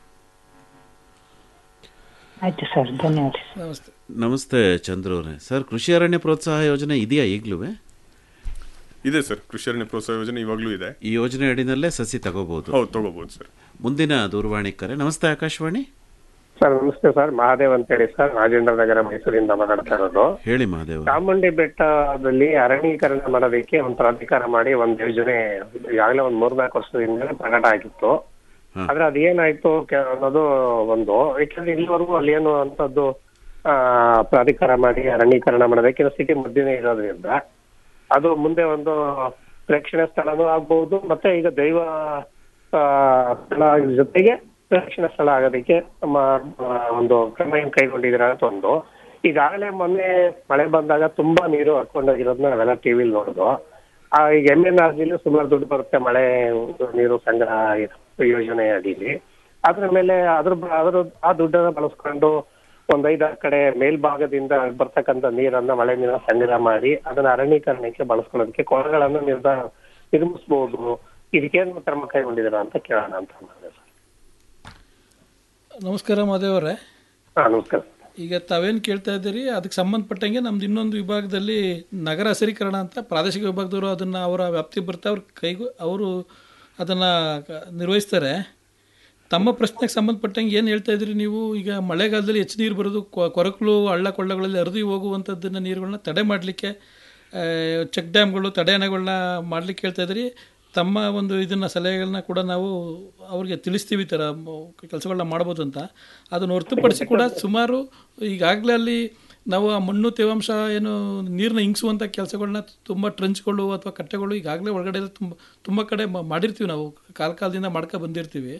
ಆಯ್ತು ಸರ್ ಧನ್ಯವಾದ ನಮಸ್ತೆ ನಮಸ್ತೆ ಚಂದ್ರು ಅವರೇ ಸರ್ ಕೃಷಿ ಅರಣ್ಯ ಪ್ರೋತ್ಸಾಹ ಯೋಜನೆ ಇದೆಯಾ ಈಗಲೂ ಇದೆ ಸರ್ ಕೃಷಿ ಅರಣ್ಯ ಪ್ರೋತ್ಸಾಹ ಯೋಜನೆ ಇವಾಗಲೂ ಇದೆ ಈ ಯೋಜನೆ ಅಡಿನಲ್ಲೇ ಸಸಿ ತಗೋಬಹುದು ಹೌದು ತಗೋಬಹುದು ಸರ್ ಮುಂದಿನ ದೂರವಾಣಿ ಕರೆ ನಮಸ್ತೆ ಆಕಾಶವಾಣಿ ಸರ್ ನಮಸ್ತೆ ಸರ್ ಮಹಾದೇವ್ ಅಂತ ಹೇಳಿ ಸರ್ ರಾಜೇಂದ್ರ ನಗರ ಮೈಸೂರಿಂದ ಮಾತಾಡ್ತಾ ಇರೋದು ಹೇಳಿ ಮಹಾದೇವ್ ಚಾಮುಂಡಿ ಬೆಟ್ಟದಲ್ಲಿ ಅರಣ್ಯೀಕರಣ ಮಾಡೋದಕ್ಕೆ ಒಂದು ಪ್ರಾಧಿಕಾರ ಮಾಡಿ ಒಂದು ಯೋಜನೆ ಈಗಾಗಲೇ ಒಂದು ಮೂರ್ನಾಲ್ಕು ವರ್ಷದಿಂದ ಪ್ರಕಟ ಆಗಿತ್ತು ಆದ್ರೆ ಅದೇನಾಯ್ತು ಕೆ- ಅನ್ನೋದು ಒಂದು ಯಾಕಂದ್ರೆ ಇಲ್ಲಿವರೆಗೂ ಅಲ್ಲಿ ಏನು ಅಂತದ್ದು ಆ ಪ್ರಾಧಿಕಾರ ಮಾಡಿ ಅರಣ್ಯೀಕರಣ ಮಾಡೋದಕ್ಕೆ ಸಿಟಿ ಮಧ್ಯನೇ ಇರೋದ್ರಿಂದ ಅದು ಮುಂದೆ ಒಂದು ಪ್ರೇಕ್ಷಣೀಯ ಸ್ಥಳನೂ ಆಗ್ಬಹುದು ಮತ್ತೆ ಈಗ ದೈವ ಆ, ಸ್ಥಳ ಜೊತೆಗೆ ಸುರಕ್ಷಿತ ಸ್ಥಳ ಆಗೋದಕ್ಕೆ ನಮ್ಮ ಆ, ಒಂದು ಕ್ರಮ ಏನ್ ಕೈಗೊಂಡಿದ್ದೀರಾ ಅಂತ ಒಂದು ಈಗಾಗಲೇ ಮೊನ್ನೆ ಮಳೆ ಬಂದಾಗ ತುಂಬಾ ನೀರು ಹರ್ಕೊಂಡೋಗಿರೋದನ್ನ ನಾವೆಲ್ಲ ಟಿವಿಲಿ ನೋಡುದು ಆ ಈಗ ಎಮ್ ಎನ್ ಆರ್ ಸುಮಾರು ದುಡ್ಡು ಬರುತ್ತೆ ಮಳೆ ನೀರು ಸಂಗ್ರಹ ಯೋಜನೆ ಅಡಿಲಿ ಅದ್ರ ಮೇಲೆ ಅದ್ರ ಬ- ಅದ್ರ ಆ ದುಡ್ಡನ್ನ ಬಳಸ್ಕೊಂಡು ಒಂದ್ ಐದಾರು ಕಡೆ ಮೇಲ್ಭಾಗದಿಂದ ಬರ್ತಕ್ಕಂಥ ನೀರನ್ನ ಮಳೆ ನೀರನ್ನ ಸಂಗ್ರಹ ಮಾಡಿ ಅದನ್ನ ಅರಣ್ಯೀಕರಣಕ್ಕೆ ಬಳಸ್ಕೊಳ್ಳೋದಕ್ಕೆ ಕೊಳಗಳನ್ನ ನಿರ್ಧಾರ ನಿರ್ಮಿಸಬಹುದು ಇದಕ್ಕೇನು ಕ್ರಮ ಕೈಗೊಂಡಿದ್ದೀರಾ ಅಂತ ಕೇಳೋಣ ಅಂತ ಮಾಡಿದೆ ಸರ್. ನಮಸ್ಕಾರ ಮಾದೇವರೇ ಹಾ ನಮಸ್ಕಾರ ಈಗ ತಾವೇನು ಕೇಳ್ತಾ ಇದ್ದೀರಿ ಅದಕ್ಕೆ ಸಂಬಂಧಪಟ್ಟಂಗೆ ನಮ್ದು ಇನ್ನೊಂದು ವಿಭಾಗದಲ್ಲಿ ನಗರ ಹಸಿರೀಕರಣ ಅಂತ ಪ್ರಾದೇಶಿಕ ವಿಭಾಗದವರು ಅದನ್ನು ಅವರ ವ್ಯಾಪ್ತಿಗೆ ಬರ್ತಾ ಅವ್ರ ಕೈಗೂ ಅವರು ಅದನ್ನು ನಿರ್ವಹಿಸ್ತಾರೆ ತಮ್ಮ ಪ್ರಶ್ನೆಗೆ ಸಂಬಂಧಪಟ್ಟಂಗೆ ಏನು ಹೇಳ್ತಾ ಇದ್ರಿ ನೀವು ಈಗ ಮಳೆಗಾಲದಲ್ಲಿ ಹೆಚ್ಚು ನೀರು ಬರೋದು ಕೊ- ಕೊರಕಲು ಹಳ್ಳ ಕೊಳ್ಳಗಳಲ್ಲಿ ಹರಿದು ಹೋಗುವಂಥದ್ದನ್ನು ನೀರುಗಳನ್ನ ತಡೆ ಮಾಡಲಿಕ್ಕೆ ಚೆಕ್ ಡ್ಯಾಮ್ಗಳು ತಡೆಯಣೆಗಳನ್ನ ಮಾಡಲಿಕ್ಕೆ ಹೇಳ್ತಾ ಇದ್ರಿ ತಮ್ಮ ಒಂದು ಇದನ್ನು ಸಲಹೆಗಳನ್ನ ಕೂಡ ನಾವು ಅವ್ರಿಗೆ ತಿಳಿಸ್ತೀವಿ ಈ ಥರ ಕೆಲಸಗಳನ್ನ ಮಾಡ್ಬೋದು ಅಂತ ಅದನ್ನು ಹೊರತುಪಡಿಸಿ ಕೂಡ ಸುಮಾರು ಈಗಾಗಲೇ ಅಲ್ಲಿ ನಾವು ಆ ಮಣ್ಣು ತೇವಾಂಶ ಏನು ನೀರನ್ನ ಇಂಗಿಸುವಂಥ ಕೆಲಸಗಳನ್ನ ತುಂಬ ಟ್ರಂಚ್ಗಳು ಅಥವಾ ಕಟ್ಟೆಗಳು ಈಗಾಗಲೇ ಒಳಗಡೆ ಎಲ್ಲ ತುಂಬ ತುಂಬ ಕಡೆ ಮ- ಮಾಡಿರ್ತೀವಿ ನಾವು ಕಾಲ ಕಾಲದಿಂದ ಮಾಡ್ಕೊ ಬಂದಿರ್ತೀವಿ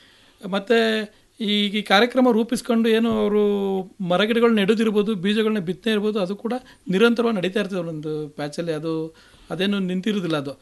ಮತ್ತು ಈಗ ಈ ಕಾರ್ಯಕ್ರಮ ರೂಪಿಸ್ಕೊಂಡು ಏನು ಅವರು ಮರಗಿಡಗಳು ನೆಡೋದಿರ್ಬೋದು ಬೀಜಗಳನ್ನ ಬಿತ್ತನೆ ಇರ್ಬೋದು ಅದು ಕೂಡ ನಿರಂತರವಾಗಿ ನಡೀತಾ ಇರ್ತದೆ ಒಂದು ಪ್ಯಾಚಲ್ಲಿ ಅದು ಅದೇನು ನಿಂತಿರೋದಿಲ್ಲ ಅದು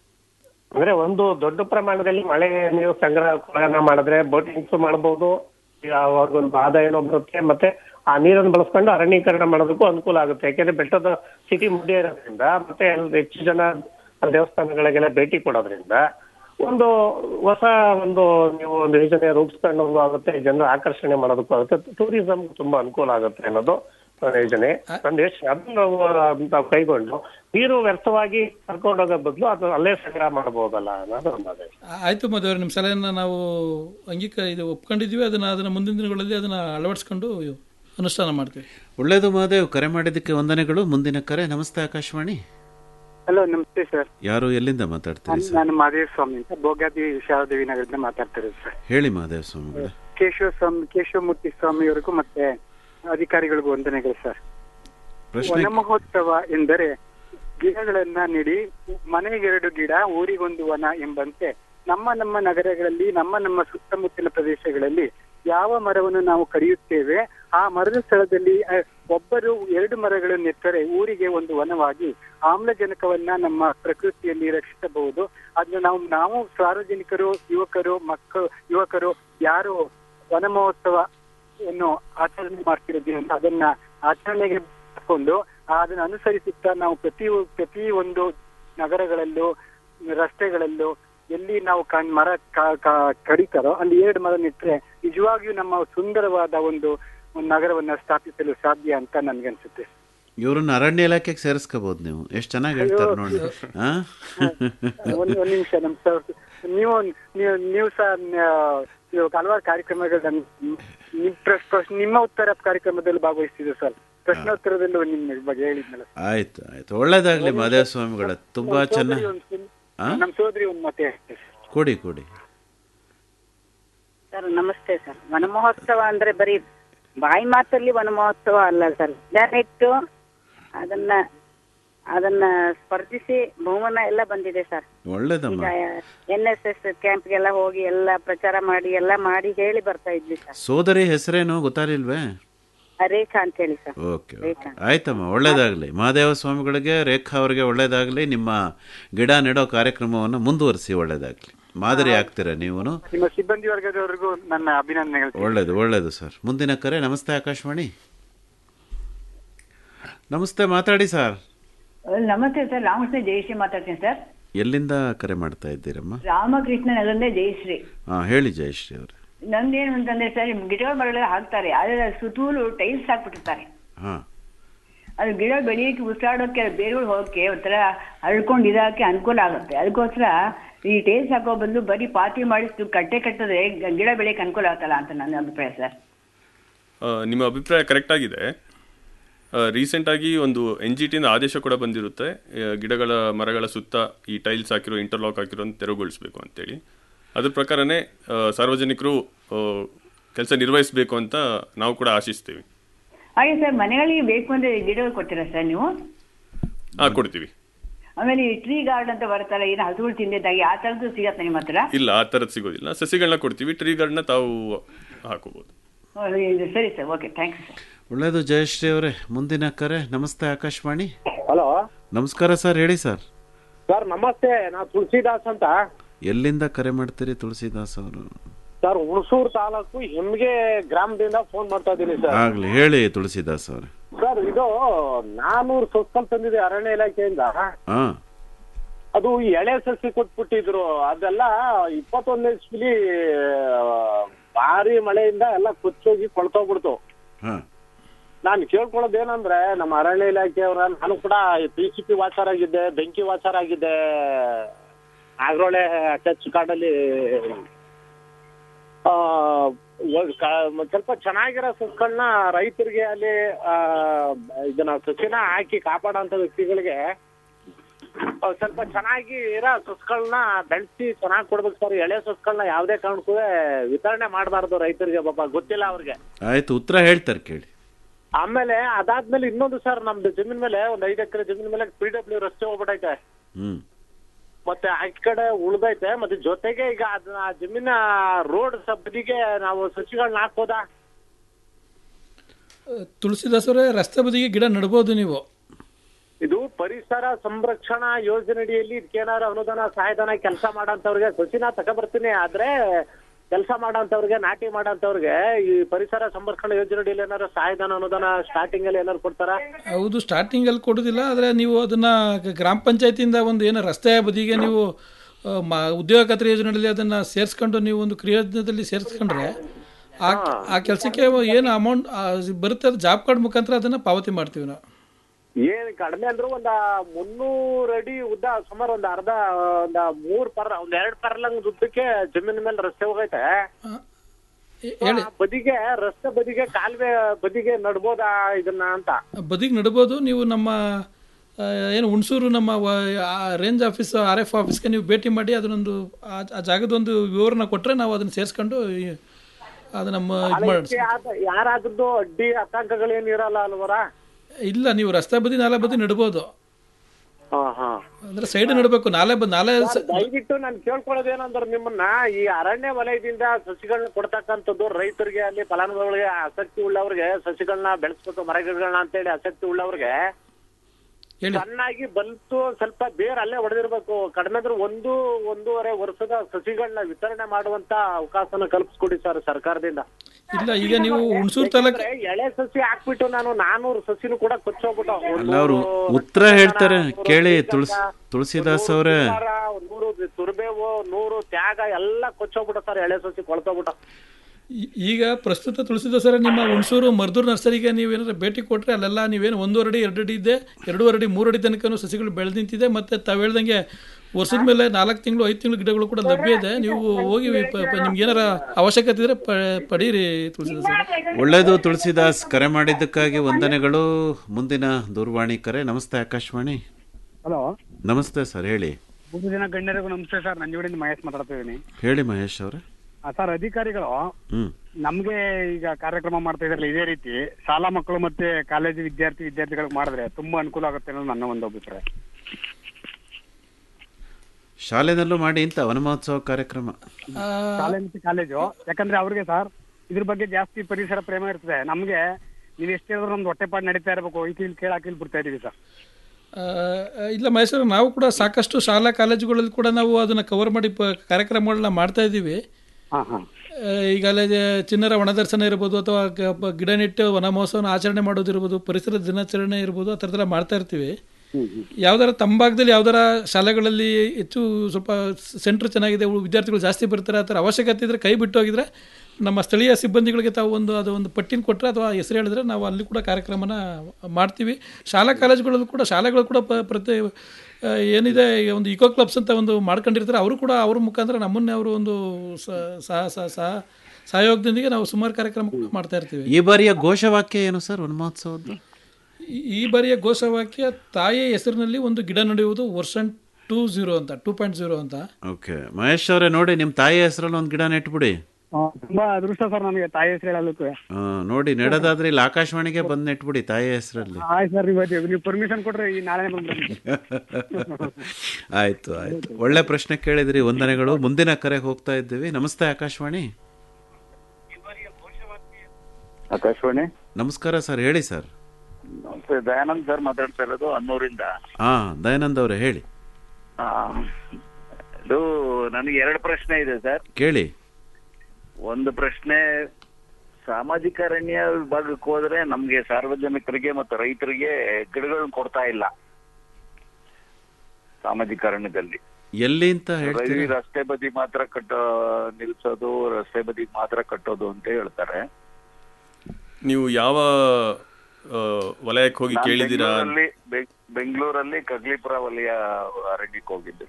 ಅಂದ್ರೆ ಒಂದು ದೊಡ್ಡ ಪ್ರಮಾಣದಲ್ಲಿ ಮಳೆ ನೀರು ಸಂಗ್ರಹ ಮಾಡಿದ್ರೆ ಬೋಟಿಂಗ್ಸ್ ಮಾಡಬಹುದು ಅವ್ರಿಗೊಂದು ಆದಾಯನೂ ಬರುತ್ತೆ ಮತ್ತೆ ಆ ನೀರನ್ನು ಬಳಸ್ಕೊಂಡು ಅರಣ್ಯೀಕರಣ ಮಾಡೋದಕ್ಕೂ ಅನುಕೂಲ ಆಗುತ್ತೆ ಯಾಕೆಂದ್ರೆ ಬೆಟ್ಟದ ಸಿಟಿ ಮುದ್ದೆ ಇರೋದ್ರಿಂದ ಮತ್ತೆ ಅಲ್ಲಿ ಹೆಚ್ಚು ಜನ ದೇವಸ್ಥಾನಗಳಿಗೆಲ್ಲ ಭೇಟಿ ಕೊಡೋದ್ರಿಂದ ಒಂದು ಹೊಸ ಒಂದು ನೀವು ಒಂದು ಯೋಜನೆ ರೂಪಿಸ್ಕೊಂಡು ಆಗುತ್ತೆ ಜನರ ಆಕರ್ಷಣೆ ಮಾಡೋದಕ್ಕೂ ಆಗುತ್ತೆ ಟೂರಿಸಂ ತುಂಬಾ ಅನುಕೂಲ ಆಗುತ್ತೆ ಅನ್ನೋದು ಒಂದು ಯೋಜನೆ ಒಂದು ಯೋಚನೆ ಅದನ್ನ ನಾವು ನಾವು ಕೈಗೊಂಡು ನೀರು ವ್ಯರ್ಥವಾಗಿ ಕರ್ಕೊಂಡು ಹೋಗೋ ಬದಲು ಅದು ಅಲ್ಲೇ ಸಂಗ್ರಹ ಮಾಡಬಹುದಲ್ಲ ಅನ್ನೋದು ಒಂದು ಆದೇಶ ಆ- ಆಯ್ತು ಮದುವೆ ನಿಮ್ಮ ಸಲಹೆಯನ್ನು ನಾವು ಅಂಗೀಕ ಇದು ಒಪ್ಕೊಂಡಿದ್ದೀವಿ ಅದನ್ನು ಅದನ್ನು ಮುಂದಿನ ದಿನಗಳಲ್ಲಿ ಅದನ್ನು ಅಳವಡಿಸ್ಕೊಂಡು ಅನುಷ್ಠಾನ ಮಾಡ್ತೀವಿ ಒಳ್ಳೆಯದು ಮಹಾದೇವ್ ಕರೆ ಮಾಡಿದ್ದಕ್ಕೆ ವಂದನೆಗಳು ಮುಂದಿನ ಕರೆ ನಮಸ್ತೆ ಆಕಾಶವಾಣಿ ಹಲೋ ನಮಸ್ತೆ ಸರ್ ಯಾರು ಎಲ್ಲಿಂದ ಮಾತಾಡ್ತೀರಿ ಸರ್ ನಾನು ಮಹದೇವ್ ಸ್ವಾಮಿ ಅಂತ ಭೋಗಾದಿ ಶಾರದೇವಿ ನಗರದಿಂದ ಮಾತಾಡ್ತಿರೋದು ಸರ್ ಹೇಳಿ ಮಹಾದೇವ್ ಸ್ವಾಮಿಗಳೇ ಕೇಶವ ಸ್ವಾಮಿ ಕೇಶವಮೂರ್ತಿ ಸ್ವಾಮಿಯವರಿಗೂ ಮತ್ತೆ ಅಧಿಕಾರಿಗಳಿಗೂ ವಂದನೆಗಳು ಸರ್ ಪ್ರಶ್ನೆ ವನ ಮಹೋತ್ಸವ ಎಂದರೆ ಗಿಡಗಳನ್ನ ನೀಡಿ ಮನೆಗೆರಡು ಗಿಡ ಊರಿಗೊಂದು ವನ ಎಂಬಂತೆ ನಮ್ಮ ನಮ್ಮ ನಗರಗಳಲ್ಲಿ ನಮ್ಮ ನಮ್ಮ ಸುತ್ತಮುತ್ತಲ ಪ್ರದೇಶಗಳಲ್ಲಿ ಯಾವ ಮರವನ್ನು ನಾವು ಕಡಿಯುತ್ತೇವೆ ಆ ಮರದ ಸ್ಥಳದಲ್ಲಿ ಅಹ್, ಒಬ್ಬರು ಎರಡು ಮರಗಳನ್ನು ನೆಟ್ಟರೆ ಊರಿಗೆ ಒಂದು ವನವಾಗಿ ಆಮ್ಲಜನಕವನ್ನ ನಮ್ಮ ಪ್ರಕೃತಿಯಲ್ಲಿ ರಕ್ಷಿಸಬಹುದು ಅದನ್ನ ನಾವು ನಾವು ಸಾರ್ವಜನಿಕರು ಯುವಕರು ಮಕ್ಕಳು ಯುವಕರು ಯಾರು ವನ ಮಹೋತ್ಸವವನ್ನು ಆಚರಣೆ ಮಾಡ್ತಿರೋದ್ರಿಂದ ಅದನ್ನ ಆಚರಣೆಗೆ ಹಾಕೊಂಡು ಅದನ್ನ ಅನುಸರಿಸುತ್ತಾ ನಾವು ಪ್ರತಿ ಪ್ರತಿ ಒಂದು ನಗರಗಳಲ್ಲೂ ರಸ್ತೆಗಳಲ್ಲೂ ಎಲ್ಲಿ ನಾವು ಕಣ್ ಮರ ಕ- ಕ- ಕಡಿತಾರೋ ಅಲ್ಲಿ ಎರಡು ಮರ ನೆಟ್ರೆ ನಿಜವಾಗಿಯೂ ನಮ್ಮ ಸುಂದರವಾದ ಒಂದು ಒಂದು ನಗರವನ್ನ ಸ್ಥಾಪಿಸಲು ಸಾಧ್ಯ ಅಂತ ನನ್ಗನ್ಸುತ್ತೆ ಇವ್ರನ್ನ ಅರಣ್ಯ ಇಲಾಖೆಗೆ ಸೇರಿಸ್ಕೋಬಹುದು ನೀವು ಎಷ್ಟು ಚೆನ್ನಾಗಿ ಹೇಳ್ತಾರೆ ನೋಡಿ ಆ? ಒಂದು ಒಂದು ನಿಮಿಷ ನಮ್ ಸರ್ ನೀವು ನೀವು ನೀವು ಸಹ ಇವಾಗ ಹಲವಾರು ಕಾರ್ಯಕ್ರಮಗಳನ್ನ ನಿಮ್ ಪ್ರಶ್- ಪ್ರಶ್- ನಿಮ್ಮ ಉತ್ತರ ಕಾರ್ಯಕ್ರಮದಲ್ಲಿ ಭಾಗವಹಿಸ್ತಿದ್ರು ಸರ್ ಪ್ರಶ್ನೋತ್ತರದಲ್ಲೂ ನಿಮ್ಮ ಬಗ್ಗೆ ಹೇಳಿದ್ನಲ್ಲ ಆಯ್ತು ಆಯ್ತು ಒಳ್ಳೇದಾಗ್ಲಿ ಮಹದೇವ್ ಸ್ವಾಮಿಗಳ ತುಂಬಾ ನಮ್ ಸೋದರಿ ಚೆನ್ನಾಗಿ ಒಂದ್- ಆ? ನಮ್ ಸೋದರಿ ಒಂದು ಮತ್ತೆ ಕೊಡಿ ಕೊಡಿ ಸರ್ ನಮಸ್ತೆ ಸರ್ ವನ ಮಹೋತ್ಸವ ಅಂದ್ರೆ ಬರೀ ಬಾಯಿ ಮಾತಲ್ಲಿ ವನ ಮಹೋತ್ಸವ ಅಲ್ಲ ಸರ್ ಇಟ್ಟು ಅದನ್ನ ಅದನ್ನ ಸ್ಪರ್ಧಿಸಿ ಬಹುಮಾನ ಎಲ್ಲ ಬಂದಿದೆ ಸರ್ ಒಳ್ಳೇದಮ್ಮ ಈಗ ಎನ್ ಎಸ್ ಎಸ್ ಕ್ಯಾಂಪ್ಗೆಲ್ಲ ಹೋಗಿ ಎಲ್ಲ ಪ್ರಚಾರ ಮಾಡಿ ಎಲ್ಲ ಮಾಡಿ ಹೇಳಿ ಬರ್ತಾ ಇದ್ವಿ ಸರ್ ಸೋದರಿ ಹೆಸರೇನು ಗೊತ್ತಾಗಿಲ್ವೇ ರೇಖಾ ಅಂತ ಹೇಳಿ ಸರ್ ಓಕೆ ಓಕೆ ಆಯ್ತಮ್ಮ ಒಳ್ಳೇದಾಗಲಿ ಮಹಾದೇವ ಸ್ವಾಮಿಗಳಿಗೆ ರೇಖಾ ಅವರಿಗೆ ಒಳ್ಳೇದಾಗಲಿ ನಿಮ್ಮ ಗಿಡ ನೆಡೋ ಕಾರ್ಯಕ್ರಮವನ್ನು ಮುಂದುವರಿಸಿ ಒಳ್ಳೇದಾಗಲಿ ಮಾದರಿ ಆಗ್ತೀರಾ ನೀವು ನಿಮ್ಮ ಸಿಬ್ಬಂದಿ ವರ್ಗದವರಿಗೂ ನನ್ನ ಅಭಿನಂದನೆಗಳು ಒಳ್ಳೇದು ಒಳ್ಳೇದು ಸರ್ ಮುಂದಿನ ಕರೆ ನಮಸ್ತೆ ಆಕಾಶವಾಣಿ ನಮಸ್ತೆ ಮಾತಾಡಿ ಸರ್ ನಮಸ್ತೆ ಸರ್ ರಾಮಕೃಷ್ಣ ಜಯಶ್ರೀ ಮಾತಾಡ್ತೀನಿ ಸರ್ ಎಲ್ಲಿಂದ ಕರೆ ಮಾಡ್ತಾ ಇದ್ದೀರಮ್ಮ ರಾಮಕೃಷ್ಣ ನಗರದಿಂದ ಜಯಶ್ರೀ ಹಾಂ ಹೇಳಿ ಜಯಶ್ರೀ ಅವರು ನಂದೇನು ಅಂತಂದ್ರೆ ಸರ್ ಗಿಡ ಮರಗಳು ಹಾಕ್ತಾರೆ ಆದ್ರೆ ಸುತ್ತಲೂ ಟೈಲ್ಸ್ ಹಾಕ್ಬಿಟ್ಟಿರ್ತಾರೆ ಹಾಂ ಅದು ಗಿಡ ಬೆಳೆಯಕ್ಕೆ ಉಸಿರಾಡೋಕೆ ಬೇರುಗಳು ಹೋಗಕ್ಕೆ ಒಂಥರ ಹರಡ್ಕೊಂಡು ಇದಾಕೆ ಅನುಕೂಲ ಆಗುತ್ತೆ ಅದಕ್ಕೋಸ್ಕರ ಈ ಟೈಲ್ಸ್ ಹಾಕೋ ಬದಲು ಬರೀ ಪಾತಿ ಮಾಡಿ ಸು- ಕಟ್ಟೆ ಕಟ್ಟಿದ್ರೆ ಗ- ಗಿಡ ಬೆಳೆಯಕ್ಕೆ ಅನುಕೂಲ ಆಗ್ತಲ್ಲ ಅಂತ ನನ್ನ ಅಭಿಪ್ರಾಯ ಸರ್ ಆ, ನಿಮ್ಮ ಅಭಿಪ್ರಾಯ ಕರೆಕ್ಟ್ ಆಗಿದೆ ರೀಸೆಂಟಾಗಿ ಒಂದು ಎನ್ ಜಿ ಟಿಯಿಂದ ಆದೇಶ ಕೂಡ ಬಂದಿರುತ್ತೆ ಆ, ಗಿಡಗಳ ಮರಗಳ ಸುತ್ತ ಈ ಟೈಲ್ಸ್ ಹಾಕಿರೋ ಇಂಟರ್ಲಾಕ್ ಹಾಕಿರೋ ತೆರವುಗೊಳಿಸಬೇಕು ಅಂತೇಳಿ ಅದ್ರ ಪ್ರಕಾರನೇ ಆ, ಸಾರ್ವಜನಿಕರು ಕೆಲಸ ನಿರ್ವಹಿಸಬೇಕು ಅಂತ ನಾವು ಕೂಡ ಆಶಿಸ್ತೀವಿ ಹಾಗೆ ಸರ್ ಮನೆಗಳಿಗೆ ಬೇಕು ಅಂದ್ರೆ ಗಿಡಗಳು ಕೊಡ್ತೀರಾ ಸರ್ ನೀವು ಹಾಂ ಕೊಡ್ತೀವಿ ಆಮೇಲೆ ಈ ಟ್ರೀ ಗಾರ್ಡ್ ಅಂತ ಬರುತ್ತಲ್ಲ ಏನು ಹಸುಗಳು ತಿಂದಿದ್ದಾಗೆ ಆ ಥರದ್ದು ಸಿಗತ್ತೆ ನಿಮ್ಮ ಹತ್ರ ಇಲ್ಲ ಆ ಥರದ್ದು ಸಿಗೋದಿಲ್ಲ ಸಸಿಗಳನ್ನ ಕೊಡ್ತೀವಿ ಟ್ರೀ ಗಾರ್ಡ್ನ ತಾವು ಹಾಕೋಬಹುದು ಓ, ಇದು ಸರಿ ಸರ್ ಓಕೆ ಥ್ಯಾಂಕ್ಸ್ ಸರ್ ಒಳ್ಳೆಯದು ಜಯಶ್ರೀ ಅವರೇ ಮುಂದಿನ ಕರೆ ನಮಸ್ತೆ ಆಕಾಶವಾಣಿ ಹಲೋ ನಮಸ್ಕಾರ ಸರ್ ಹೇಳಿ ಸರ್ ಸರ್ ನಮಸ್ತೆ ನಾವು ತುಳಸಿದಾಸ್ ಅಂತ ಎಲ್ಲಿಂದ ಕರೆ ಮಾಡ್ತೀರಿ ತುಳಸಿದಾಸ್ ಅವರು ಸರ್ ಹುಣಸೂರು ತಾಲೂಕು ಹೆಮ್ಗೆ ಗ್ರಾಮದಿಂದ ಫೋನ್ ಮಾಡ್ತಾ ಇದ್ದೀನಿ ಸರ್ ಆಗ್ಲಿ ಹೇಳಿ ತುಳಸಿದಾಸ್ ಅವರೇ ಸರ್ ಇದು ನಾನೂರು ಸೊಸ್ಕಲ್ ತಂದಿದೆ ಅರಣ್ಯ ಇಲಾಖೆಯಿಂದ ಹಾ ಅದು ಎಳೆ ಸಸಿ ಕೊಟ್ಬಿಟ್ಟಿದ್ರು ಅದೆಲ್ಲ ಇಪ್ಪತ್ತೊಂದನೇ ಇಸ್ವಿಲಿ ಭಾರಿ ಮಳೆಯಿಂದ ಎಲ್ಲ ಕೊಚ್ಚೋಗಿ ಕೊಳ್ತೋಗ್ಬಿಡ್ತು ಹಾ ನಾನು ಕೇಳ್ಕೊಳ್ಳೋದು ಏನಂದ್ರೆ ನಮ್ಮ ಅರಣ್ಯ ಇಲಾಖೆಯವರ ನಾನು ಕೂಡ ಪಿ ಸಿ ಪಿ ವಾಚರ್ ಆಗಿದ್ದೆ ಬೆಂಕಿ ವಾಚರ್ ಆಗಿದ್ದೆ ನಾಗರೋಳೆ ಟಚ್ ಕಾಡಲ್ಲಿ ಆ, ಒಂದ್ ಕ- ಒಂದ್ ಸ್ವಲ್ಪ ಚೆನ್ನಾಗಿರೋ ಸಸ್ಗಳನ್ನ ರೈತರಿಗೆ ಅಲ್ಲಿ ಆ, ಇದನ್ನ ಸಸಿನ ಹಾಕಿ ಕಾಪಾಡೋಂಥ ವ್ಯಕ್ತಿಗಳಿಗೆ ಆ, ಸ್ವಲ್ಪ ಚೆನ್ನಾಗಿ ಇರೋ ಸಸ್ಗಳನ್ನ ಬೆಳೆಸಿ ಚೆನ್ನಾಗಿ ಕೊಡ್ಬೇಕು ಸರ್ ಎಳೆ ಸಸ್ಗಳನ್ನ ಯಾವುದೇ ಕಾರಣಕ್ಕೂ ವಿತರಣೆ ಮಾಡಬಾರ್ದು ರೈತರಿಗೆ ಪಾಪ ಗೊತ್ತಿಲ್ಲ ಅವ್ರಿಗೆ ಆಯ್ತು ಉತ್ತರ ಹೇಳ್ತಾರೆ ಕೇಳಿ ಆಮೇಲೆ ಅದಾದ್ಮೇಲೆ ಇನ್ನೊಂದು ಸರ್ ನಮ್ದು ಜಮೀನ್ ಮೇಲೆ ಒಂದ್ ಐದು ಎಕರೆ ಜಮೀನ್ ಮೇಲೆ ಪಿ ಡಬ್ಲ್ಯೂ ರಸ್ತೆ ಹೋಗ್ಬಿಟ್ಟೈತೆ ಹ್ಮ್ ಮತ್ತೆ ಆ ಕಡೆ ಉಳ್ದೈತೆ ಮತ್ತೆ ಜೊತೆಗೆ ಈಗ ಅದನ್ನ ಆ ಜಮೀನ ರೋಡ್ ಬದಿಗೆ ನಾವು ಸಸಿಗಳನ್ನ ಹಾಕೋದಾ ತುಳಸಿದಾಸರೇ ರಸ್ತೆ ಬದಿಗೆ ಗಿಡ ನೆಡ್ಬೋದು ನೀವು ಇದು ಪರಿಸರ ಸಂರಕ್ಷಣಾ ಯೋಜನೆಯಡಿಯಲ್ಲಿ ಇದಕ್ಕೇನಾದ್ರು ಅನುದಾನ ಸಹಾಯಧನ ಕೆಲಸ ಮಾಡಂತವ್ರಿಗೆ ಸಸಿನ ತಗೊಬರ್ತೀನಿ ಆದ್ರೆ ಕೆಲಸ ಮಾಡಂತವ್ರಿಗೆ ನಾಟಿ ಮಾಡಂತವ್ರಿಗೆ ಈ ಪರಿಸರ ಸಂರಕ್ಷಣಾ ಯೋಜನೆಯಡಿಯಲ್ಲಿ ಏನಾದ್ರು ಸಹಾಯಧನ ಅನುದಾನ ಸ್ಟಾರ್ಟಿಂಗ್ ಅಲ್ಲಿ ಏನಾದ್ರು ಕೊಡ್ತಾರಾ ಹೌದು ಸ್ಟಾರ್ಟಿಂಗಲ್ಲಿ ಕೊಡೋದಿಲ್ಲ ಆದರೆ ನೀವು ಅದನ್ನು ಗ್ರಾಮ ಪಂಚಾಯತಿಯಿಂದ ಒಂದು ಏನು ರಸ್ತೆ ಬದಿಗೆ ನೀವು ಆ, ಮ ಉದ್ಯೋಗ ಖಾತ್ರಿ ಯೋಜನೆಯಲ್ಲಿ ಅದನ್ನು ಸೇರಿಸ್ಕೊಂಡು ನೀವು ಒಂದು ಕ್ರಿಯೋಜನದಲ್ಲಿ ಸೇರಿಸ್ಕೊಂಡ್ರೆ ಆ ಆ ಕೆಲಸಕ್ಕೆ ಏನು ಅಮೌಂಟ್ ಬರುತ್ತೆ ಅದು ಜಾಬ್ ಕಾರ್ಡ್ ಮುಖಾಂತರ ಅದನ್ನು ಪಾವತಿ ಮಾಡ್ತೀವಿ ನಾವು ಏನ್ ಕಡಿಮೆ ಅಂದ್ರೂ ಒಂದ ಮುನ್ನೂರ್ ಅಡಿ ಉದ್ದ ಸುಮಾರು ಒಂದ್ ಅರ್ಧ ಒಂದ ಮೂರ್ ಪರ್ ಒಂದ್ ಎರಡ್ ಪರ್ಲಂಗ್ ಉದ್ದಕ್ಕೆ ಜಮೀನ್ ಮೇಲೆ ರಸ್ತೆ ಹೋಗೈತೆ ಆ ಬದಿಗೆ ರಸ್ತೆ ಬದಿಗೆ ಕಾಲುವೆ ಬದಿಗೆ ನಡ್ಬೋದಾ ಇದನ್ನ ಅಂತ ಬದಿಗೆ ನಡ್ಬೋದು ನೀವು ನಮ್ಮ ಆ, ಏನು ಹುಣಸೂರು ನಮ್ಮ ರೇಂಜ್ ಆಫೀಸ್ ಆರ್ ಎಫ್ ಆಫೀಸ್ಗೆ ನೀವು ಭೇಟಿ ಮಾಡಿ ಅದನ್ನೊಂದು ಆ ಆ ಜಾಗದೊಂದು ವಿವರಣ ಕೊಟ್ಟರೆ ನಾವು ಅದನ್ನು ಸೇರಿಸ್ಕೊಂಡು ಈ- ಅದನ್ನ ಮ- ಇದು ಮಾಡಿ ಯಾರಾದ್ರದ್ದು ಅಡ್ಡಿ ಆತಂಕಗಳೇನ್ ಇರಲ್ಲ ಅಲ್ವರ ಇಲ್ಲ ನೀವು ರಸ್ತೆ ಬದಿ ನಾಲೆ ಬದಿ ನಡ್ಬೋದು ಹಾ ಹಾ ಅಂದ್ರೆ ಸೈಡ್ ನಡಬೇಕು ನಾಲೆ ಬ ನಾಲೆ ಸ- ದಯವಿಟ್ಟು ನಾನು ಕೇಳ್ಕೊಳ್ಳೋದು ಏನಂದ್ರೆ ನಿಮ್ಮನ್ನ ಈ ಅರಣ್ಯ ವಲಯದಿಂದ ಸಸಿಗಳನ್ನ ಕೊಡ್ತಕ್ಕಂಥದ್ದು ರೈತರಿಗೆ ಅಲ್ಲಿ ಫಲಾನುಭವಿಗಳಿಗೆ ಆಸಕ್ತಿ ಉಳ್ಳವ್ರಿಗೆ ಸಸಿಗಳನ್ನ ಬೆಳೆಸ್ಬೇಕು ಮರಗಿಡಗಳನ್ನ ಅಂತೇಳಿ ಆಸಕ್ತಿ ಉಳ್ಳವ್ರಿಗೆ ಚೆನ್ನಾಗಿ ಬಲ್ತು ಸ್ವಲ್ಪ ಬೇರ್ ಅಲ್ಲೇ ಹೊಡೆದಿರ್ಬೇಕು ಕಡಿಮೆ ಅಂದ್ರೆ ಒಂದು ಒಂದೂವರೆ ವರ್ಷದ ಸಸಿಗಳನ್ನ ವಿತರಣೆ ಮಾಡುವಂತ ಅವಕಾಶನ ಕಲ್ಪಿಸ್ಕೊಡಿ ಸರ್ ಸರ್ಕಾರದಿಂದ ಇಲ್ಲ ಈಗ ನೀವು ಹುಣಸೂರು ತಾಲೂಕು ಯಾಕಂದ್ರೆ ಎಳೆ ಸಸಿ ಹಾಕ್ಬಿಟ್ಟು ನಾನು ನಾನೂರು ಸಸಿನೂ ಕೂಡ ಕೊಚ್ಚೋಗ್ಬಿಟ್ಟು ಅಲ್ಲ ಅವರು ಉತ್ತರ ಹೇಳ್ತಾರೆ ಕೇಳಿ ತುಳಸಿ ತುಳಸಿದಾಸ್ ಅವರೇ ನೂರು ತುರ್ಬೇವು ನೂರು ತ್ಯಾಗ ಎಲ್ಲ ಕೊಚ್ಚೋಗ್ಬಿಟ್ಟು ಸರ್ ಎಳೆ ಸಸಿ ಕೊಳ್ತೋಗ್ಬಿಟ್ಟು ಈ- ಈಗ ಪ್ರಸ್ತುತ ತುಳಸಿದಾಸರ ನಿಮ್ಮ ಹುಣಸೂರು ಮರ್ದೂರು ನರ್ಸರಿಗೆ ನೀವೇನಾದ್ರು ಭೇಟಿ ಕೊಟ್ಟರೆ ಅಲ್ಲೆಲ್ಲ ನೀವೇನು ಒಂದೂವರೆ ಅಡಿ ಎರಡು ಅಡಿ ಇದೆ ಎರಡೂವರೆ ಅಡಿ ಮೂರು ಅಡಿ ತನಕನೂ ಸಸಿಗಳು ಬೆಳೆದು ನಿಂತಿದೆ ಮತ್ತು ತಾವು ಹೇಳ್ದಂಗೆ ವರ್ಷದ ಮೇಲೆ ನಾಲ್ಕು ತಿಂಗಳು ಐದು ತಿಂಗಳು ಗಿಡಗಳು ಕೂಡ ಲಭ್ಯ ಇದೆ ನೀವು ಹೋಗಿ ಪ- ಪ- ನಿಮ್ಗೆ ಏನಾರ ಅವಶ್ಯಕತೆ ಇದ್ರೆ ಪ ಪಡೀರಿ ತುಳಸಿದಾಸರ ಒಳ್ಳೆಯದು ತುಳಸಿದಾಸ್ ಕರೆ ಮಾಡಿದ್ದಕ್ಕಾಗಿ ವಂದನೆಗಳು ಮುಂದಿನ ದೂರವಾಣಿ ಕರೆ ನಮಸ್ತೆ ಆಕಾಶವಾಣಿ ಹಲೋ ನಮಸ್ತೆ ಸರ್ ಹೇಳಿ ಮೂರು ಜನ ಗಣ್ಯರಿಗೂ ನಮಸ್ತೆ ಸರ್ ನಂಜುಗಡಿಯಿಂದ ಮಹೇಶ್ ಮಾತಾಡ್ತಾ ಇದ್ದೀನಿ ಹೇಳಿ ಮಹೇಶ್ ಅವರೇ ಸರ್ ಅಧಿಕಾರಿಗಳು ಹ್ಮ್ ನಮ್ಗೆ ಈಗ ಕಾರ್ಯಕ್ರಮ ಮಾಡ್ತಾ ಇದ್ರಲ್ಲ ಇದೇ ರೀತಿ ಶಾಲಾ ಮಕ್ಕಳು ಮತ್ತೆ ಕಾಲೇಜು ವಿದ್ಯಾರ್ಥಿ ವಿದ್ಯಾರ್ಥಿಗಳಿಗೆ ಮಾಡಿದ್ರೆ ತುಂಬಾ ಅನುಕೂಲ ಆಗುತ್ತೆ ಅನ್ನೋದು ನನ್ನ ಒಂದು ಅಭಿಪ್ರಾಯ ಶಾಲೆನಲ್ಲೂ ಮಾಡಿ ಇಂಥ ವನ ಮಹೋತ್ಸವ ಕಾರ್ಯಕ್ರಮ ಶಾಲೆ ಮತ್ತೆ ಕಾಲೇಜು ಯಾಕಂದ್ರೆ ಅವ್ರಿಗೆ ಸರ್ ಇದ್ರ ಬಗ್ಗೆ ಜಾಸ್ತಿ ಪರಿಸರ ಪ್ರೇಮ ಇರ್ತದೆ ನಮ್ಗೆ ನೀವು ಎಷ್ಟು ಹೇಳಿದ್ರು ನಮ್ದು ಹೊಟ್ಟೆಪಾಡು ನಡೀತಾ ಇರಬೇಕು ಇಲ್ಲಿ ಕೇಳಾಕ ಇಲ್ಲಿ ಬಿಡ್ತಾ ಇದೀವಿ ಸರ್ ಆ, ಇಲ್ಲ ಮಹೇಶ್ವರ ನಾವು ಕೂಡ ಸಾಕಷ್ಟು ಶಾಲಾ ಕಾಲೇಜುಗಳಲ್ಲಿ ಕೂಡ ನಾವು ಅದನ್ನು ಕವರ್ ಮಾಡಿ ಪ ಕಾರ್ಯಕ್ರಮಗಳನ್ನ ಮಾಡ್ತಾ ಇದ್ದೀವಿ ಆ, ಈಗಾಗಲೇ ಚಿನ್ನರ ವನದರ್ಶನ ಇರ್ಬೋದು ಅಥವಾ ಗ- ಪ- ಗಿಡ ನೆಟ್ಟು ವನ ಮಹೋತ್ಸವನ ಆಚರಣೆ ಮಾಡೋದಿರ್ಬೋದು ಪರಿಸರ ದಿನಾಚರಣೆ ಇರ್ಬೋದು ಆ ಥರದ್ದೆಲ್ಲ ಮಾಡ್ತಾ ಇರ್ತೀವಿ ಯಾವ್ದಾರ ತಮ್ಮ ಭಾಗದಲ್ಲಿ ಯಾವ್ದಾರ ಶಾಲೆಗಳಲ್ಲಿ ಹೆಚ್ಚು ಸ್ವಲ್ಪ ಸೆಂಟ್ರ್ ಚೆನ್ನಾಗಿದೆ ಉ- ವಿದ್ಯಾರ್ಥಿಗಳು ಜಾಸ್ತಿ ಬರ್ತಾರೆ ಆ ಥರ ಅವಶ್ಯಕತೆ ಇದ್ದರೆ ಕೈ ಬಿಟ್ಟು ಹೋಗಿದ್ರೆ ನಮ್ಮ ಸ್ಥಳೀಯ ಸಿಬ್ಬಂದಿಗಳಿಗೆ ತಾವು ಒಂದು ಅದು ಒಂದು ಪಟ್ಟಿನ ಕೊಟ್ಟರೆ ಅಥವಾ ಹೆಸರು ಹೇಳಿದ್ರೆ ನಾವು ಅಲ್ಲಿ ಕೂಡ ಕಾರ್ಯಕ್ರಮನ ಮಾಡ್ತೀವಿ ಶಾಲಾ ಕಾಲೇಜುಗಳಲ್ಲೂ ಕೂಡ ಶಾಲೆಗಳು ಕೂಡ ಪ ಪ್ರತಿ ಆ, ಏನಿದೆ ಈಗ ಒಂದು ಇಕೋ ಕ್ಲಬ್ಸ್ ಅಂತ ಒಂದು ಮಾಡ್ಕೊಂಡಿರ್ತಾರೆ ಅವರು ಕೂಡ ಅವ್ರ ಮುಖಾಂತರ ನಮ್ಮನ್ನೇ ಅವರು ಒಂದು ಸ- ಸಹ ಸಹ ಸಹ ಸಹಯೋಗದೊಂದಿಗೆ ನಾವು ಸುಮಾರು ಕಾರ್ಯಕ್ರಮ ಕೂಡ ಮಾಡ್ತಾ ಇರ್ತೀವಿ ಈ ಬಾರಿಯ ಘೋಷವಾಕ್ಯ ಏನು ಸರ್ ವನ ಮಹೋತ್ಸವದ್ದು ಈ- ಈ ಬಾರಿಯ ಘೋಷವಾಕ್ಯ ತಾಯಿಯ ಹೆಸರಿನಲ್ಲಿ ಒಂದು ಗಿಡ ನಡೆಯುವುದು ವರ್ಷನ್ ಟೂ ಝೀರೋ ಅಂತ ಟೂ ಪಾಯಿಂಟ್ ಝೀರೋ ಅಂತ ಓಕೆ ಮಹೇಶ್ ಅವರೇ ನೋಡಿ ನಿಮ್ಮ ತಾಯಿ ಹೆಸರಲ್ಲಿ ಒಂದು ಗಿಡ ನೆಟ್ಬಿಡಿ ಆ, ತುಂಬಾ ಅದೃಷ್ಟ ಸರ್ ನನಗೆ ತಾಯಿ ಹೆಸರು ಹೇಳಲಿಕ್ಕೆ ಆ, ನೋಡಿ ನೆಡೋದಾದ್ರೆ ಇಲ್ಲಿ ಆಕಾಶವಾಣಿಗೆ ಬಂದು ನೆಟ್ಬಿಡಿ ತಾಯಿ ಹೆಸರಲ್ಲಿ ಆಯ್ತು ಸರ್ ಇವತ್ತು ನೀವು ಪರ್ಮಿಷನ್ ಕೊಟ್ರೆ ಈ ನಾಳೆ ಬಂದ್ಬಿಡ್ತೀನಿ ಆಯ್ತು ಆಯ್ತು ಒಳ್ಳೆ ಪ್ರಶ್ನೆ ಕೇಳಿದ್ರಿ ವಂದನೆಗಳು ಮುಂದಿನ ಕರೆಗೆ ಹೋಗ್ತಾ ಇದ್ದೀವಿ ನಮಸ್ತೆ ಆಕಾಶವಾಣಿ ಆಕಾಶವಾಣಿ ನಮಸ್ಕಾರ ಸರ್ ಹೇಳಿ ಸರ್ ನಮಸ್ತೆ ದಯಾನಂದ್ ಸರ್ ಮಾತಾಡ್ತಾ ಇರೋದು ಅನ್ನೂರಿಂದ ಹಾ ದಯಾನಂದ್ ಅವರೇ ಹೇಳಿ ಆ, ಇದು ನನಗೆ ಎರಡು ಪ್ರಶ್ನೆ ಇದೆ ಸರ್ ಕೇಳಿ ಒಂದು ಪ್ರಶ್ನೆ ಸಾಮಾಜಿಕ ಅರಣ್ಯ ವಿಭಾಗಕ್ಕೆ ಹೋದ್ರೆ ನಮ್ಗೆ ಸಾರ್ವಜನಿಕರಿಗೆ ಮತ್ತು ರೈತರಿಗೆ ಗಿಡಗಳನ್ನ ಕೊಡ್ತಾ ಇಲ್ಲ ಸಾಮಾಜಿಕ ಅರಣ್ಯದಲ್ಲಿ ಎಲ್ಲಿ ಅಂತ ಹೇಳ್ತೀರಿ ರೈ- ರಸ್ತೆ ಬದಿ ಮಾತ್ರ ಕಟ್ಟೋ ನಿಲ್ಸೋದು ರಸ್ತೆ ಬದಿ ಮಾತ್ರ ಕಟ್ಟೋದು ಅಂತ ಹೇಳ್ತಾರೆ ನೀವು ಯಾವ ಆ, ವಲಯಕ್ಕೆ ಹೋಗಿ ನಾನ್ ಕೇಳಿದ್ದೀರಾ ಬೆಂಗಳೂರಲ್ಲಿ ಬೆಂಗ್- ಬೆಂಗಳೂರಲ್ಲಿ ಕಗ್ಲಿಪುರ ವಲಯ ಅರಣ್ಯಕ್ಕೆ ಹೋಗಿದ್ದೆ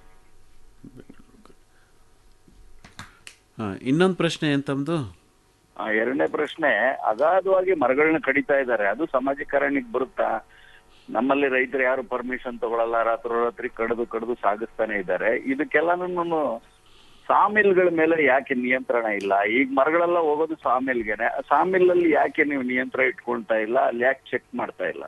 ಹಾ ಇನ್ನೊಂದು ಪ್ರಶ್ನೆ ಏನ್ ತಮ್ದು ಆ, ಎರಡನೇ ಪ್ರಶ್ನೆ ಅಗಾಧವಾಗಿ ಮರಗಳನ್ನ ಕಡಿತಾ ಇದ್ದಾರೆ ಅದು ಸಾಮಾಜಿಕ ಅರಣ್ಯಕ್ಕೆ ಬರುತ್ತಾ ನಮ್ಮಲ್ಲಿ ರೈತರು ಯಾರು ಪರ್ಮಿಷನ್ ತಗೊಳಲ್ಲ ರಾತ್ರೋರಾತ್ರಿ ಕಡಿದು ಕಡಿದು ಸಾಗಿಸ್ತಾನೆ ಇದ್ದಾರೆ ಇದಕ್ಕೆಲ್ಲನೂ ಸಾಮಿಲ್ಗಳ ಮೇಲೆ ಯಾಕೆ ನಿಯಂತ್ರಣ ಇಲ್ಲ ಈಗ ಮರಗಳೆಲ್ಲ ಹೋಗೋದು ಸಾಮಿಲ್ಗೆನೆ ಸಾಮಿಲ್ ಅಲ್ಲಿ ಯಾಕೆ ನೀವು ನಿಯಂತ್ರಣ ಇಟ್ಕೊಳ್ತಾ ಇಲ್ಲ ಅಲ್ಲಿ ಯಾಕೆ ಚೆಕ್ ಮಾಡ್ತಾ ಇಲ್ಲ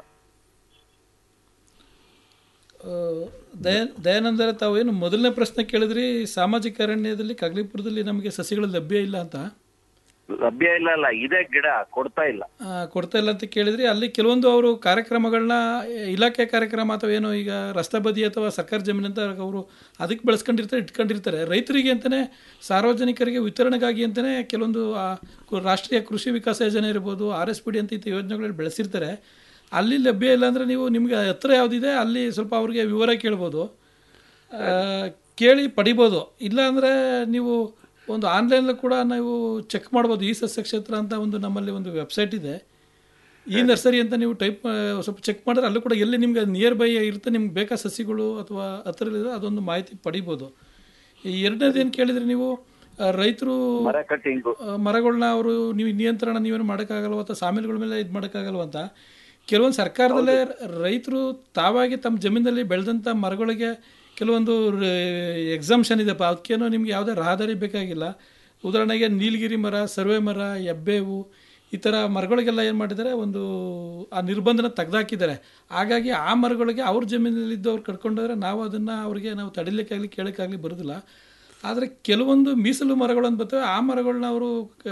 ಆ, ದಯ ದಯಾನಂದರ ತಾವು ಏನು ಮೊದಲನೇ ಪ್ರಶ್ನೆ ಕೇಳಿದ್ರಿ ಸಾಮಾಜಿಕ ಅರಣ್ಯದಲ್ಲಿ ಕಗ್ಲಿಪುರದಲ್ಲಿ ನಮಗೆ ಸಸಿಗಳು ಲಭ್ಯ ಇಲ್ಲ ಅಂತ ಲಭ್ಯ ಇಲ್ಲ ಅಲ್ಲ ಇದೇ ಗಿಡ ಕೊಡ್ತಾ ಇಲ್ಲ ಆ, ಕೊಡ್ತಾ ಇಲ್ಲ ಅಂತ ಕೇಳಿದ್ರಿ ಅಲ್ಲಿ ಕೆಲವೊಂದು ಅವರು ಕಾರ್ಯಕ್ರಮಗಳನ್ನ ಇಲಾಖೆ ಕಾರ್ಯಕ್ರಮ ಅಥವಾ ಏನೋ ಈಗ ರಸ್ತೆ ಬದಿ ಅಥವಾ ಸರ್ಕಾರಿ ಜಮೀನು ಅಂತ ಅವರು ಅದಕ್ಕೆ ಬೆಳೆಸ್ಕೊಂಡಿರ್ತಾರೆ ಇಟ್ಕೊಂಡಿರ್ತಾರೆ ರೈತರಿಗೆ ಅಂತಲೇ ಸಾರ್ವಜನಿಕರಿಗೆ ವಿತರಣೆಗಾಗಿ ಅಂತಲೇ ಕೆಲವೊಂದು ಆ, ಕು- ರಾಷ್ಟ್ರೀಯ ಕೃಷಿ ವಿಕಾಸ ಯೋಜನೆ ಇರ್ಬೋದು ಆರ್ ಎಸ್ ಪಿ ಡಿ ಅಂತ ಇಂಥ ಯೋಜನೆಗಳಲ್ಲಿ ಬೆಳೆಸಿರ್ತಾರೆ ಅಲ್ಲಿ ಲಭ್ಯ ಇಲ್ಲ ಅಂದರೆ ನೀವು ನಿಮಗೆ ಹತ್ರ ಯಾವುದಿದೆ ಅಲ್ಲಿ ಸ್ವಲ್ಪ ಅವ್ರಿಗೆ ವಿವರ ಕೇಳ್ಬೋದು ಆ, ಕೇಳಿ ಪಡಿಬೋದು ಇಲ್ಲ ಅಂದರೆ ನೀವು ಒಂದು ಆನ್ಲೈನಲ್ಲಿ ಕೂಡ ನೀವು ಚೆಕ್ ಮಾಡ್ಬೋದು ಈ ಸಸ್ಯ ಕ್ಷೇತ್ರ ಅಂತ ಒಂದು ನಮ್ಮಲ್ಲಿ ಒಂದು ವೆಬ್ಸೈಟ್ ಇದೆ ಈ ನರ್ಸರಿ ಅಂತ ನೀವು ಟೈಪ್ ಸ್ವಲ್ಪ ಚೆಕ್ ಮಾಡಿದ್ರೆ ಅಲ್ಲೂ ಕೂಡ ಎಲ್ಲಿ ನಿಮ್ಗೆ ನಿಯರ್ ಬೈ ಇರುತ್ತೆ ನಿಮ್ಗೆ ಬೇಕಾ ಸಸಿಗಳು ಅಥವಾ ಹತ್ತಿರಲ್ಲಿದೆ ಅದೊಂದು ಮಾಹಿತಿ ಪಡಿಬೋದು ಈ ಎರಡನೇದು ಏನು ಕೇಳಿದ್ರೆ ನೀವು ರೈತರು ಮರ ಕಟ್ಟಿಂಗು ಮರಗಳನ್ನ ಅವರು ನೀವು ನಿಯಂತ್ರಣ ನೀವೇನು ಮಾಡೋಕ್ಕಾಗಲ್ವ ಅಥವಾ ಸಾಮಿಲ್ಗಳ ಮೇಲೆ ಇದು ಮಾಡೋಕ್ಕಾಗಲ್ವ ಅಂತ ಕೆಲವೊಂದು ಸರ್ಕಾರದಲ್ಲೇ ರೈತರು ತಾವಾಗಿ ತಮ್ಮ ಜಮೀನಲ್ಲಿ ಬೆಳೆದಂಥ ಮರಗಳಿಗೆ ಕೆಲವೊಂದು ಎಕ್ಸಾಮ್ಷನ್ ಇದೆಪ್ಪ ಅದಕ್ಕೇನೋ ನಿಮ್ಗೆ ಯಾವುದೇ ರಹದಾರಿ ಬೇಕಾಗಿಲ್ಲ ಉದಾಹರಣೆಗೆ ನೀಲಗಿರಿ ಮರ ಸರ್ವೆ ಮರ ಎಬ್ಬೇವು ಈ ಥರ ಮರಗಳಿಗೆಲ್ಲ ಏನು ಮಾಡಿದ್ದಾರೆ ಒಂದು ಆ ನಿರ್ಬಂಧನ ತೆಗೆದಾಕಿದ್ದಾರೆ ಹಾಗಾಗಿ ಆ ಮರಗಳಿಗೆ ಅವ್ರ ಜಮೀನಲ್ಲಿದ್ದವ್ರು ಕಟ್ಕೊಂಡೋದ್ರೆ ನಾವು ಅದನ್ನು ಅವ್ರಿಗೆ ನಾವು ತಡಿಲಿಕ್ಕಾಗಲಿ ಕೇಳೋಕ್ಕಾಗಲಿ ಬರೋದಿಲ್ಲ ಆದರೆ ಕೆಲವೊಂದು ಮೀಸಲು ಮರಗಳು ಅಂತ ಬರ್ತವೆ ಆ ಮರಗಳನ್ನ ಅವರು